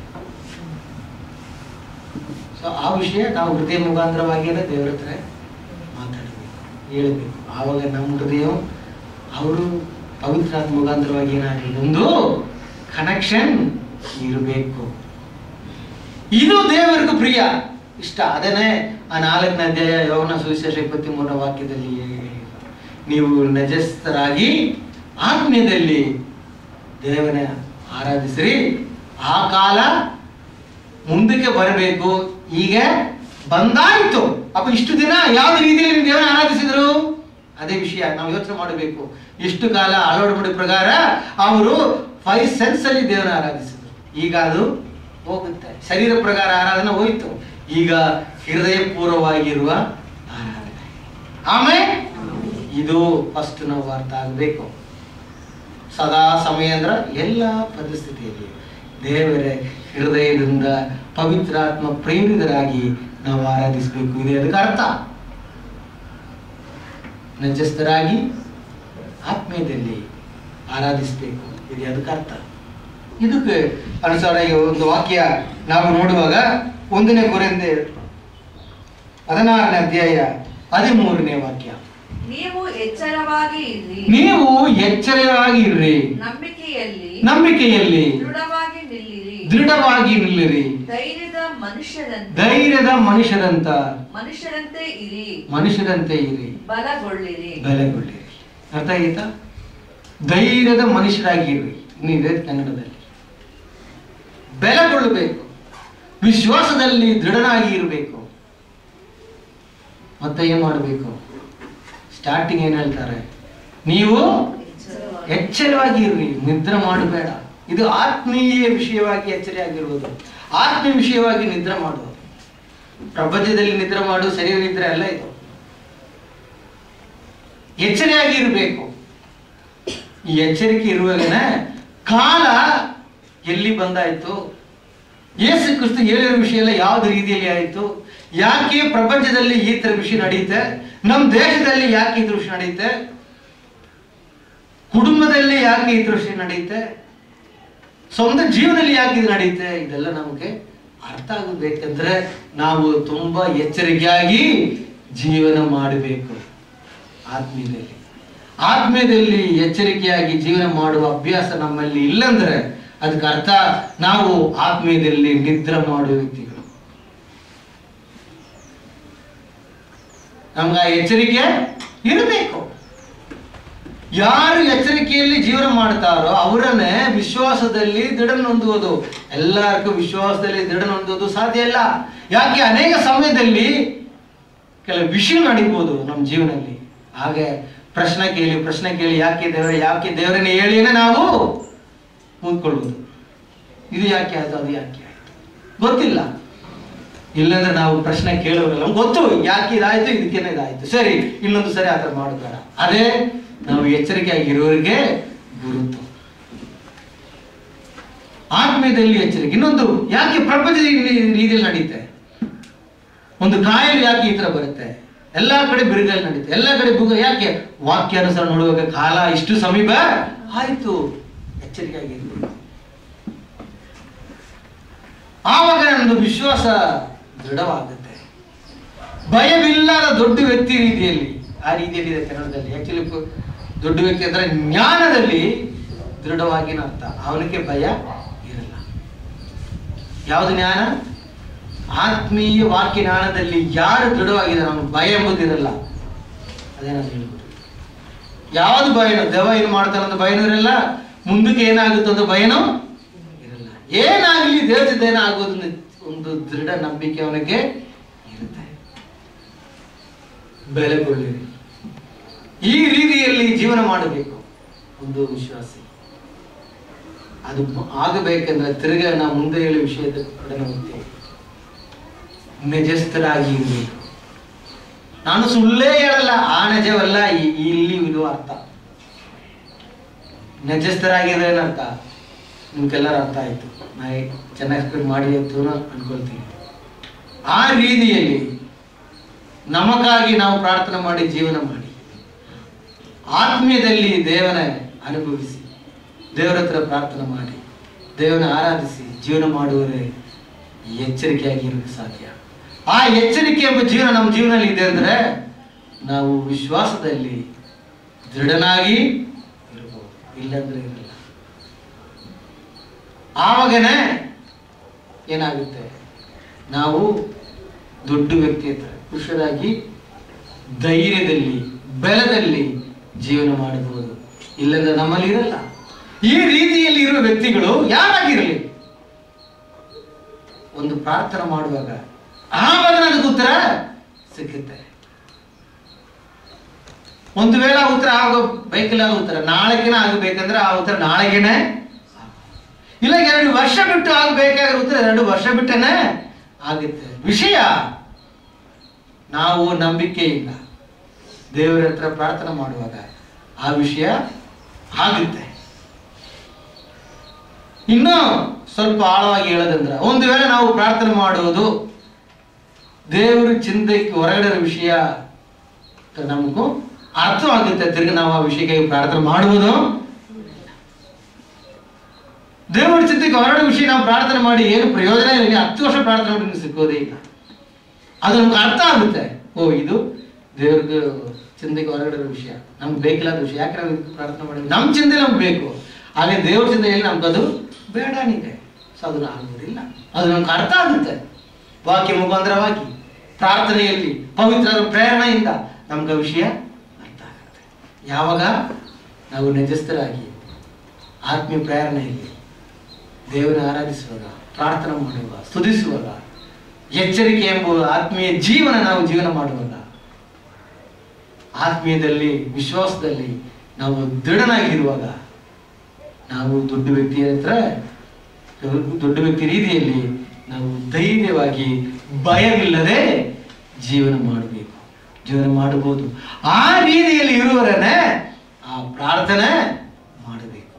ಸೊ ಆ ವಿಷಯ ನಾವು ಹೃದಯ ಮುಖಾಂತರವಾಗಿಯೇ ದೇವರ ಹತ್ರ ಮಾತಾಡಬೇಕು ಹೇಳಬೇಕು ಆವಾಗ ನಮ್ಮ ಹೃದಯ ಅವರು ಪವಿತ್ರಾತ್ಮ ಮುಖಾಂತರವಾಗಿ ಏನಾಗಲಿ ಒಂದು ಕನೆಕ್ಷನ್ ಇರಬೇಕು ಇದು ದೇವರಿಗೂ ಪ್ರಿಯ ಇಷ್ಟ ಅದನ್ನೇ ಆ ನಾಲ್ಕನೇ ಅಧ್ಯಾಯ ಯೋಗನ ಸುವಿಶೇಷ ಇಪ್ಪತ್ತಿ ಮೂರನೇ ವಾಕ್ಯದಲ್ಲಿ ಹೇಳಿರೋದು. ನೀವು ನಜಸ್ಥರಾಗಿ ಆತ್ಮೀಯದಲ್ಲಿ ದೇವನ ಆರಾಧಿಸಿರಿ ಆ ಕಾಲ ಮುಂದಕ್ಕೆ ಬರಬೇಕು ಈಗ ಬಂದಾಯ್ತು ಅಪ್ಪ ಇಷ್ಟು ದಿನ ಯಾವ ರೀತಿಯಲ್ಲಿ ನೀವು ದೇವನ ಆರಾಧಿಸಿದ್ರು ಅದೇ ವಿಷಯ ನಾವು ಯೋಚನೆ ಮಾಡಬೇಕು ಇಷ್ಟು ಕಾಲ ಅಳವಡಿಕೆ ಪ್ರಕಾರ ಅವರು ಫೈವ್ ಸೆನ್ಸ್ ಅಲ್ಲಿ ದೇವನ ಆರಾಧಿಸಿದ್ರು ಈಗ ಅದು ಹೋಗುತ್ತೆ ಶರೀರ ಪ್ರಕಾರ ಆರಾಧನೆ ಹೋಯ್ತು ಈಗ ಹೃದಯ ಪೂರ್ವವಾಗಿರುವ ಆರಾಧನೆ ಆಮೇಲೆ ಇದು ಫಸ್ಟ್ ನಾವು ಅರ್ಥ ಆಗಬೇಕು ಸದಾ ಸಮಯ ಅಂದ್ರೆ ಎಲ್ಲ ಪರಿಸ್ಥಿತಿಯಲ್ಲಿ ದೇವರ ಹೃದಯದಿಂದ ಪವಿತ್ರಾತ್ಮ ಪ್ರೇರಿತರಾಗಿ ನಾವು ಆರಾಧಿಸಬೇಕು ಇದು ಅದಕ್ಕೆ ಅರ್ಥ ನಜಸ್ಥರಾಗಿ ಆತ್ಮೀಯದಲ್ಲಿ ಆರಾಧಿಸಬೇಕು ಇದು ಅದಕ್ಕೆ ಅರ್ಥ ಇದಕ್ಕೆ ಅನುಸಾರ ಈ ಒಂದು ವಾಕ್ಯ ನಾವು ನೋಡುವಾಗ ಒಂದನೇ ಕೊರೆಂದೆ ಹದಿನಾರನೇ ಅಧ್ಯಾಯ ಹದಿಮೂರನೇ ವಾಕ್ಯ ನೀವು ಎಚ್ಚರವಾಗಿ ಇರ್ರಿ ನೀವು ಎಚ್ಚರವಾಗಿರ್ರಿ ನಂಬಿಕೆಯಲ್ಲಿ ನಂಬಿಕೆಯಲ್ಲಿ ದೃಢವಾಗಿ ನಿಲ್ಲಿರಿ ದೃಢವಾಗಿ ನಿಲ್ಲಿರಿ ಧೈರ್ಯದ ಮನುಷ್ಯರಂತೆ ಧೈರ್ಯದ ಮನುಷ್ಯರಂತ ಮನುಷ್ಯರಂತೆ ಇರಿ ಮನುಷ್ಯರಂತೆ ಇರಿ ಬಲಗೊಳ್ಳಿರಿ ಬೆಲೆಗೊಳ್ಳಿರಿ ಅರ್ಥ ಆಯ್ತಾ ಧೈರ್ಯದ ಮನುಷ್ಯರಾಗಿರ್ರಿ ನೀವೇ ಕನ್ನಡದಲ್ಲಿ ಬೆಲೆಗೊಳ್ಳಬೇಕು ವಿಶ್ವಾಸದಲ್ಲಿ ದೃಢನಾಗಿ ಇರಬೇಕು ಮತ್ತೆ ಏನ್ ಮಾಡಬೇಕು ಸ್ಟಾರ್ಟಿಂಗ್ ಏನ್ ಹೇಳ್ತಾರೆ ನೀವು ಎಚ್ಚರವಾಗಿ ಇರ್ರಿ ನಿದ್ರೆ ಮಾಡಬೇಡ ಇದು ಆತ್ಮೀಯ ವಿಷಯವಾಗಿ ಎಚ್ಚರಿಯಾಗಿರುವುದು ಆತ್ಮೀಯ ವಿಷಯವಾಗಿ ನಿದ್ರೆ ಮಾಡುವುದು ಪ್ರಪಂಚದಲ್ಲಿ ನಿದ್ರೆ ಮಾಡು ಶರೀರ ನಿದ್ರೆ ಅಲ್ಲ ಇದು ಎಚ್ಚರಿಯಾಗಿ ಇರಬೇಕು ಈ ಎಚ್ಚರಿಕೆ ಇರುವಾಗನೇ ಕಾಲ ಎಲ್ಲಿ ಬಂದಾಯ್ತು ಯೇಸು ಕ್ರಿಸ್ತು ಹೇಳಿರೋ ವಿಷಯ ಎಲ್ಲ ಯಾವ್ದು ರೀತಿಯಲ್ಲಿ ಆಯಿತು ಯಾಕೆ ಪ್ರಪಂಚದಲ್ಲಿ ಈ ತರ ವಿಷಯ ನಡೆಯುತ್ತೆ ನಮ್ಮ ದೇಶದಲ್ಲಿ ಯಾಕೆ ಈ ದೃಶ್ಯ ನಡೆಯುತ್ತೆ ಕುಟುಂಬದಲ್ಲಿ ಯಾಕೆ ಈ ದೃಶ್ಯ ನಡೆಯುತ್ತೆ ಸ್ವಂತ ಜೀವನದಲ್ಲಿ ಯಾಕೆ ಇದು ನಡೆಯುತ್ತೆ ಇದೆಲ್ಲ ನಮಗೆ ಅರ್ಥ ಆಗಬೇಕಂದ್ರೆ ನಾವು ತುಂಬಾ ಎಚ್ಚರಿಕೆಯಾಗಿ ಜೀವನ ಮಾಡಬೇಕು ಆತ್ಮೀಯದಲ್ಲಿ ಆತ್ಮೀಯದಲ್ಲಿ ಎಚ್ಚರಿಕೆಯಾಗಿ ಜೀವನ ಮಾಡುವ ಅಭ್ಯಾಸ ನಮ್ಮಲ್ಲಿ ಇಲ್ಲಂದ್ರೆ ಅದಕ್ಕೆ ಅರ್ಥ ನಾವು ಆತ್ಮೀಯದಲ್ಲಿ ನಿದ್ರೆ ಮಾಡುವ ವ್ಯಕ್ತಿಗಳು ನಮ್ಗೆ ಆ ಎಚ್ಚರಿಕೆ ಇರಬೇಕು ಯಾರು ಎಚ್ಚರಿಕೆಯಲ್ಲಿ ಜೀವನ ಮಾಡ್ತಾರೋ ಅವರನ್ನೇ ವಿಶ್ವಾಸದಲ್ಲಿ ದೃಢ ಹೊಂದುವುದು ಎಲ್ಲರಿಗೂ ವಿಶ್ವಾಸದಲ್ಲಿ ದೃಢ ಹೊಂದುವುದು ಸಾಧ್ಯ ಇಲ್ಲ ಯಾಕೆ ಅನೇಕ ಸಮಯದಲ್ಲಿ ಕೆಲವು ವಿಷಯ ನಡೀಬೋದು ನಮ್ಮ ಜೀವನದಲ್ಲಿ ಹಾಗೆ ಪ್ರಶ್ನೆ ಕೇಳಿ ಪ್ರಶ್ನೆ ಕೇಳಿ ಯಾಕೆ ದೇವರ ಯಾಕೆ ದೇವರನ್ನ ಹೇಳಿನೇ ನಾವು ಕೂತ್ಕೊಳ್ಳುವುದು ಇದು ಯಾಕೆ ಆಯ್ತು ಅದು ಯಾಕೆ ಆಯ್ತು ಗೊತ್ತಿಲ್ಲ ಇಲ್ಲಂದ್ರೆ ನಾವು ಪ್ರಶ್ನೆ ಕೇಳೋರಲ್ಲ ನಮ್ಗೆ ಗೊತ್ತು ಯಾಕೆ ಇದಾಯ್ತು ಇದಕ್ಕೇನೆ ಇದಾಯ್ತು ಸರಿ ಇನ್ನೊಂದು ಸರಿ ಆ ಥರ ಮಾಡಬೇಡ ಅದೇ ನಾವು ಎಚ್ಚರಿಕೆಯಾಗಿರೋರಿಗೆ ಗುರುತು ಆತ್ಮೀಯದಲ್ಲಿ ಎಚ್ಚರಿಕೆ ಇನ್ನೊಂದು ಯಾಕೆ ಪ್ರಪಂಚದ ಈ ರೀತಿಯಲ್ಲಿ ನಡೆಯುತ್ತೆ ಒಂದು ಕಾಯಿಲೆ ಯಾಕೆ ಈ ತರ ಬರುತ್ತೆ ಎಲ್ಲಾ ಕಡೆ ಬಿರುಗಾಳಿ ನಡೀತೆ ಎಲ್ಲಾ ಕಡೆ ಭೂಗ ಯಾಕೆ ವಾಕ್ಯಾನುಸಾರ ನೋಡುವಾಗ ಕಾಲ ಇಷ್ಟು ಸಮೀಪ ಆಯ್ತು ಎಚ್ಚರಿಕೆಯಾಗಿರ್ಬೇಕು ಆವಾಗ ನನ್ನದು ವಿಶ್ವಾಸ ದೃಢವಾಗುತ್ತೆ ಭಯವಿಲ್ಲದ ದೊಡ್ಡ ವ್ಯಕ್ತಿ ರೀತಿಯಲ್ಲಿ ಆ ರೀತಿಯಲ್ಲಿ ಇದೆ ಕನ್ನಡದಲ್ಲಿ ಆಕ್ಚುಲಿ ದೊಡ್ಡ ವ್ಯಕ್ತಿ ಅಂದ್ರೆ ಜ್ಞಾನದಲ್ಲಿ ದೃಢವಾಗಿ ಅರ್ಥ ಅವನಿಗೆ ಭಯ ಇರಲ್ಲ ಯಾವುದು ಜ್ಞಾನ ಆತ್ಮೀಯ ವಾಕ್ಯ ಜ್ಞಾನದಲ್ಲಿ ಯಾರು ದೃಢವಾಗಿದ್ದಾರೆ ಅವನು ಭಯ ಎಂಬುದಿರಲ್ಲ ಅದೇ ನಾನು ಹೇಳ್ಬೋದು ಯಾವ್ದು ಭಯನೋ ದೆವ ಏನು ಮಾಡ್ತಾನೆ ಅಂತ ಭಯನೂ ಇರಲ್ಲ ಮುಂದಕ್ಕೆ ಏನಾಗುತ್ತೆ ಅಂತ ಭಯನೂ ಇರಲ್ಲ ಏನಾಗಲಿ ದೇವದ ಏನಾಗೋದು ಒಂದು ದೃಢ ನಂಬಿಕೆ ಅವನಿಗೆ ಇರುತ್ತೆ ಬೆಲೆಗೊಳ್ಳಿರಿ ಈ ರೀತಿಯಲ್ಲಿ ಜೀವನ ಮಾಡಬೇಕು ಒಂದು ವಿಶ್ವಾಸಿ ಅದು ಆಗಬೇಕಂದ್ರೆ ತಿರುಗ ನಾವು ಮುಂದೆ ಹೇಳುವ ವಿಷಯದ ಕಡೆ ನಾವು ಹೋಗ್ತೇವೆ ನಿಜಸ್ಥರಾಗಿ ಇರಬೇಕು ನಾನು ಸುಳ್ಳೇ ಹೇಳಲ್ಲ ಆ ನಿಜವಲ್ಲ ಈ- ಇಲ್ಲಿ ಇರುವ ಅರ್ಥ ನಿಜಸ್ಥರಾಗಿದ್ರೆ ಏನರ್ಥ ನಿಮ್ಗೆಲ್ಲರೂ ಅರ್ಥ ಆಯಿತು ನಾ ಚೆನ್ನಾಗಿ ಎಕ್ಸ್ಪ್ಲೇನ್ ಮಾಡಿ ಅಂತ ಅನ್ಕೊಳ್ತೀನಿ ಆ ರೀತಿಯಲ್ಲಿ ನಮಗಾಗಿ ನಾವು ಪ್ರಾರ್ಥನೆ ಮಾಡಿ ಜೀವನ ಮಾಡಿ ಆತ್ಮೀಯದಲ್ಲಿ ದೇವನ ಅನುಭವಿಸಿ ದೇವರ ಹತ್ರ ಪ್ರಾರ್ಥನೆ ಮಾಡಿ ದೇವನ ಆರಾಧಿಸಿ ಜೀವನ ಮಾಡುವರೆ ಎಚ್ಚರಿಕೆಯಾಗಿ ಇರೋಕ್ಕೆ ಸಾಧ್ಯ ಆ ಎಚ್ಚರಿಕೆ ಎಂಬ ಜೀವನ ನಮ್ಮ ಜೀವನದಲ್ಲಿ ಇದೆ ಅಂದರೆ ನಾವು ವಿಶ್ವಾಸದಲ್ಲಿ ದೃಢನಾಗಿ ಇರಬಹುದು ಇಲ್ಲಂದ್ರೆ ಇರಲ್ಲ ಆವಾಗನೇ ಏನಾಗುತ್ತೆ ನಾವು ದೊಡ್ಡ ವ್ಯಕ್ತಿ ಹತ್ರ ಖುಷಿಯಾಗಿ ಧೈರ್ಯದಲ್ಲಿ ಬಲದಲ್ಲಿ ಜೀವನ ಮಾಡಬಹುದು ಇಲ್ಲಂದ್ರೆ ನಮ್ಮಲ್ಲಿ ಇರಲ್ಲ ಈ ರೀತಿಯಲ್ಲಿ ಇರುವ ವ್ಯಕ್ತಿಗಳು ಯಾರಾಗಿರಲಿ ಒಂದು ಪ್ರಾರ್ಥನೆ ಮಾಡುವಾಗ ಆವಾಗ ಅದಕ್ಕೆ ಉತ್ತರ ಸಿಕ್ಕುತ್ತೆ ಒಂದು ವೇಳೆ ಆ ಉತ್ತರ ಆಗೋ ಬೇಕಿಲ್ಲ ಆ ಉತ್ತರ ನಾಳೆಗೇನೆ ಆಗಬೇಕಂದ್ರೆ ಆ ಉತ್ತರ ನಾಳೆಗೇನೆ ಇಲ್ಲ ಎರಡು ವರ್ಷ ಬಿಟ್ಟು ಆಗಬೇಕಾಗಿರೋ ಉತ್ತರ ಎರಡು ವರ್ಷ ಬಿಟ್ಟನೆ ಆಗುತ್ತೆ ವಿಷಯ ನಾವು ನಂಬಿಕೆಯಿಂದ ದೇವರ ಹತ್ರ ಪ್ರಾರ್ಥನೆ ಮಾಡುವಾಗ ಆ ವಿಷಯ ಆಗುತ್ತೆ ಇನ್ನು ಸ್ವಲ್ಪ ಆಳವಾಗಿ ಹೇಳೋದಂದ್ರೆ ಒಂದು ವೇಳೆ ನಾವು ಪ್ರಾರ್ಥನೆ ಮಾಡುವುದು ದೇವರು ಚಿಂತೆಗೆ ಹೊರಗಡೆ ಇರೋ ವಿಷಯ ನಮಗೂ ಅರ್ಥವಾಗುತ್ತೆ ತಿರ್ಗಿ ನಾವು ಆ ವಿಷಯಕ್ಕೆ ಪ್ರಾರ್ಥನೆ ಮಾಡುವುದು ದೇವರ ಚಿಂತೆಗೆ ಹೊರಗಡೆ ವಿಷಯ ನಾವು ಪ್ರಾರ್ಥನೆ ಮಾಡಿ ಏನು ಪ್ರಯೋಜನ ಇಲ್ಲ ಇನ್ನು ಹತ್ತು ವರ್ಷ ಪ್ರಾರ್ಥನೆ ಮಾಡಿ ನಿಮ್ಗೆ ಸಿಕ್ಕೋದೇ ಇಲ್ಲ ಅದು ನಮ್ಗೆ ಅರ್ಥ ಆಗುತ್ತೆ ಓ ಇದು ದೇವ್ರಿಗೆ ಚಿಂತೆಗೆ ಹೊರಗಡೆ ಇರೋ ವಿಷಯ ನಮ್ಗೆ ಬೇಕಿಲ್ಲದ ವಿಷಯ ಯಾಕೆ ನಾವು ಇದಕ್ಕೆ ಪ್ರಾರ್ಥನೆ ಮಾಡಿದ್ವಿ ನಮ್ಮ ಚಿಂತೆ ನಮ್ಗೆ ಬೇಕು ಹಾಗೆ ದೇವ್ರ ಚಿಂತೆಯಲ್ಲಿ ನಮ್ಗೆ ಅದು ಬೇಡನಿದೆ ಸೊ ಅದು ಆಗುವುದಿಲ್ಲ ಅದು ನಮ್ಗೆ ಅರ್ಥ ಆಗುತ್ತೆ ವಾಕ್ಯ ಮುಖಾಂತರವಾಗಿ ಪ್ರಾರ್ಥನೆಯಲ್ಲಿ ಪವಿತ್ರ ಪ್ರೇರಣೆಯಿಂದ ನಮ್ಗೆ ಆ ವಿಷಯ ಅರ್ಥ ಆಗುತ್ತೆ ಯಾವಾಗ ನಾವು ನಿಜಸ್ಥರಾಗಿ ಆತ್ಮೀಯ ಪ್ರೇರಣೆಯಲ್ಲಿ ದೇವರ ಆರಾಧಿಸುವಾಗ ಪ್ರಾರ್ಥನೆ ಮಾಡುವಾಗ ಸ್ತುತಿಸುವಾಗ ಎಚ್ಚರಿಕೆ ಎಂಬ ಆತ್ಮೀಯ ಜೀವನ ನಾವು ಜೀವನ ಮಾಡುವಾಗ ಆತ್ಮೀಯದಲ್ಲಿ ವಿಶ್ವಾಸದಲ್ಲಿ ನಾವು ದೃಢನಾಗಿರುವಾಗ ನಾವು ದೊಡ್ಡ ವ್ಯಕ್ತಿಯ ಹತ್ರ ದೊಡ್ಡ ವ್ಯಕ್ತಿ ರೀತಿಯಲ್ಲಿ ನಾವು ಧೈರ್ಯವಾಗಿ ಭಯವಿಲ್ಲದೆ ಜೀವನ ಮಾಡಬೇಕು ಜೀವನ ಮಾಡಬಹುದು ಆ ರೀತಿಯಲ್ಲಿ ಇರುವರನ್ನೇ ಆ ಪ್ರಾರ್ಥನೆ ಮಾಡಬೇಕು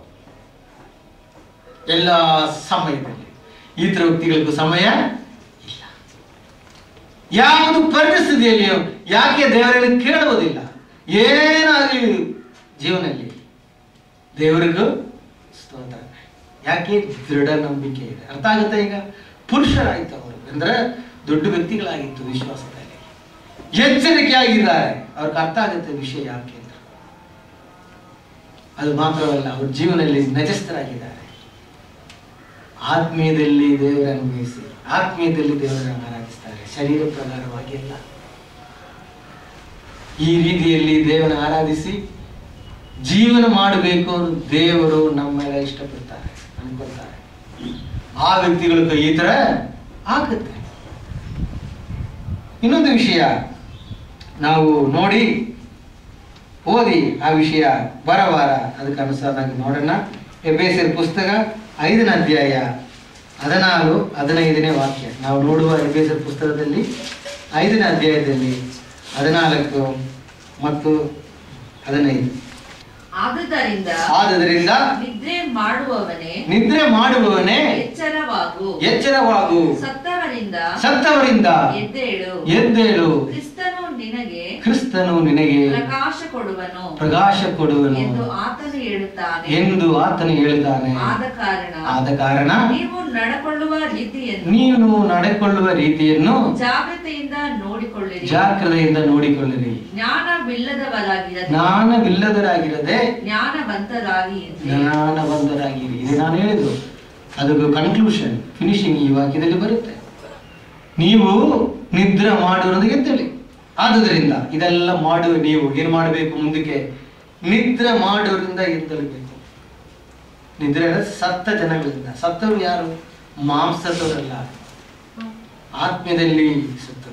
ಎಲ್ಲ ಸಮಯದಲ್ಲಿ ಈ ಥರ ವ್ಯಕ್ತಿಗಳಿಗೂ ಸಮಯ ಇಲ್ಲ ಯಾವುದು ಪರಿಸ್ಥಿತಿಯಲ್ಲಿಯೂ ಯಾಕೆ ದೇವರಲ್ಲಿ ಕೇಳುವುದಿಲ್ಲ ಏನಾಗಲಿ ಜೀವನದಲ್ಲಿ ದೇವರಿಗೂ ಸ್ತೋತ್ರ ಯಾಕೆ ದೃಢ ನಂಬಿಕೆ ಇದೆ ಅರ್ಥ ಆಗುತ್ತೆ ಈಗ ಪುರುಷರಾಯ್ತು ಅವರು ಅಂದ್ರೆ ದೊಡ್ಡ ವ್ಯಕ್ತಿಗಳಾಗಿತ್ತು ವಿಶ್ವಾಸದಲ್ಲಿ ಎಚ್ಚರಿಕೆಯಾಗಿದ್ದಾರೆ ಅವ್ರಿಗೆ ಅರ್ಥ ಆಗುತ್ತೆ ವಿಷಯ ಯಾಕೆ ಅಂತ ಅದು ಮಾತ್ರವಲ್ಲ ಅವ್ರ ಜೀವನದಲ್ಲಿ ನಜಸ್ಥರಾಗಿದ್ದಾರೆ ಆತ್ಮೀಯದಲ್ಲಿ ದೇವರ ಅನುಭವಿಸಿ ಆತ್ಮೀಯದಲ್ಲಿ ದೇವರನ್ನು ಆರಾಧಿಸ್ತಾರೆ ಶರೀರ ಪ್ರಕಾರವಾಗಿ ಅಲ್ಲ ಈ ರೀತಿಯಲ್ಲಿ ದೇವನ ಆರಾಧಿಸಿ ಜೀವನ ಮಾಡಬೇಕು ಅಂತ ದೇವರು ನಮ್ಮೆಲ್ಲ ಇಷ್ಟಪಡ್ತಾರೆ ಅನ್ಕೊಳ್ತಾರೆ ಆ ವ್ಯಕ್ತಿಗಳು ಈ ತರ ಆಗುತ್ತೆ ಇನ್ನೊಂದು ವಿಷಯ ನಾವು ನೋಡಿ ಓದಿ ಆ ವಿಷಯ ಬರವಾರ ಅದಕ್ಕೆ ಅನುಸಾರವಾಗಿ ನೋಡೋಣ ಎಬೇಸರ್ ಪುಸ್ತಕ ಐದನೇ ಅಧ್ಯಾಯ ಹದಿನಾರು ಹದಿನೈದನೇ ವಾಕ್ಯ ನಾವು ನೋಡುವ ಎಬೇಸರ್ ಪುಸ್ತಕದಲ್ಲಿ ಐದನೇ ಅಧ್ಯಾಯದಲ್ಲಿ ಹದಿನಾಲ್ಕು ಮತ್ತು ಹದಿನೈದು ಆದುದರಿಂದ ಆದುದರಿಂದ ನಿದ್ರೆ ಮಾಡುವವನೇ ನಿದ್ರೆ ಮಾಡುವವನೇ ಎಚ್ಚರವಾಗು ಎಚ್ಚರವಾಗು ಸತ್ತವರಿಂದ ಸತ್ತವರಿಂದ ಎದ್ದೇಳು ಎದ್ದೇಳು ಕ್ರಿಸ್ತನು ನಿನಗೆ ಕ್ರಿಸ್ತನು ನಿನಗೆ ಪ್ರಕಾಶ ಕೊಡುವನು ಪ್ರಕಾಶ ಕೊಡುವನು ಎಂದು ಆತನು ಹೇಳುತ್ತಾನೆ ಎಂದು ಆತನು ಹೇಳಿದ್ದಾನೆ ಆದ ಕಾರಣ ಆದ ಕಾರಣ ನೀವು ನಡಕೊಳ್ಳುವ ರೀತಿಯನ್ನು ನೀನು ನಡೆಕೊಳ್ಳುವ ರೀತಿಯನ್ನು ಜಾಗ್ರತೆಯಿಂದ ನೋಡಿಕೊಳ್ಳಿರಿ ಜಾಗ್ರತೆಯಿಂದ ನೋಡಿಕೊಳ್ಳಿರಿ ಜ್ಞಾನವಿಲ್ಲದವರಾಗಿರದೆ ಜ್ಞಾನವಿಲ್ಲದರಾಗಿರದೆ ಜ್ಞಾನವಂತರಾಗಿ ಇರಿ. ಜ್ಞಾನವಂತರಾಗಿರಿ ಇದು ನಾನು ಹೇಳಿದ್ದು ಅದು ಕನ್ಕ್ಲೂಷನ್ ಫಿನಿಶಿಂಗ್ ಈ ವಾಕ್ಯದಲ್ಲಿ ಬರುತ್ತೆ ನೀವು ನಿದ್ರೆ ಮಾಡುವುದನ್ನು ಎದ್ದೇಳಿ ಆದುದರಿಂದ ಇದೆಲ್ಲ ಮಾಡುವ ನೀವು ಏನು ಮಾಡಬೇಕು ಮುಂದಕ್ಕೆ ನಿದ್ರೆ ಮಾಡುವುದರಿಂದ ಎದ್ದೇಳಬೇಕು ನಿದ್ರೆ ಅಂದ್ರೆ ಸತ್ತ ಜನಗಳಿಂದ ಸತ್ತವರು ಯಾರು ಮಾಂಸದವರಲ್ಲ ಆತ್ಮೀಯದಲ್ಲಿ ಸತ್ತವರು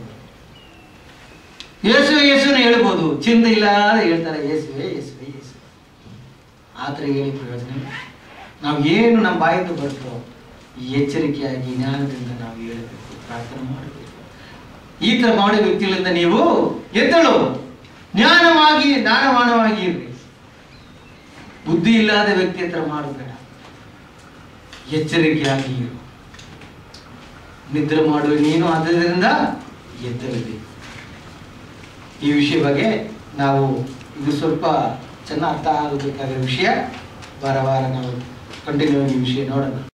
ಯೇಸು ಯೇಸುನ ಹೇಳ್ಬೋದು ಚಿಂತೆ ಇಲ್ಲದೆ ಹೇಳ್ತಾರೆ ಯೇಸುವೆ ಯೇಸುವೆ ಯೇಸು ಆ ಥರ ಹೇಳಿ ಪ್ರಯೋಜನ ಇಲ್ಲ. ನಾವು ಏನು ನಮ್ಮ ಬಾಯಿಂದ ಬರ್ತೋ ಈ ಎಚ್ಚರಿಕೆಯಾಗಿ ಜ್ಞಾನದಿಂದ ನಾವು ಹೇಳಬೇಕು ಪ್ರಾರ್ಥನೆ ಮಾಡಬೇಕು ಈ ಥರ ಮಾಡೋ ವ್ಯಕ್ತಿಗಳಿಂದ ನೀವು ಎದ್ದಳು ಜ್ಞಾನವಾಗಿ ಜ್ಞಾನವಾನವಾಗಿ ಇರ್ರಿ ಬುದ್ಧಿ ಇಲ್ಲದ ವ್ಯಕ್ತಿ ಹತ್ರ ಮಾಡಬೇಡ ಎಚ್ಚರಿಕೆಯಾಗಿ ಇರು ನಿದ್ರೆ ಮಾಡುವ ನೀನು ಆದ್ದರಿಂದ ಎದ್ದರಬೇಕು ಈ ವಿಷಯ ಬಗ್ಗೆ ನಾವು ಇದು ಸ್ವಲ್ಪ ಚೆನ್ನಾಗಿ ಅರ್ಥ ಆಗಬೇಕಾದ ವಿಷಯ ವಾರ ವಾರ ನಾವು ಕಂಟಿನ್ಯೂ ಈ ವಿಷಯ ನೋಡೋಣ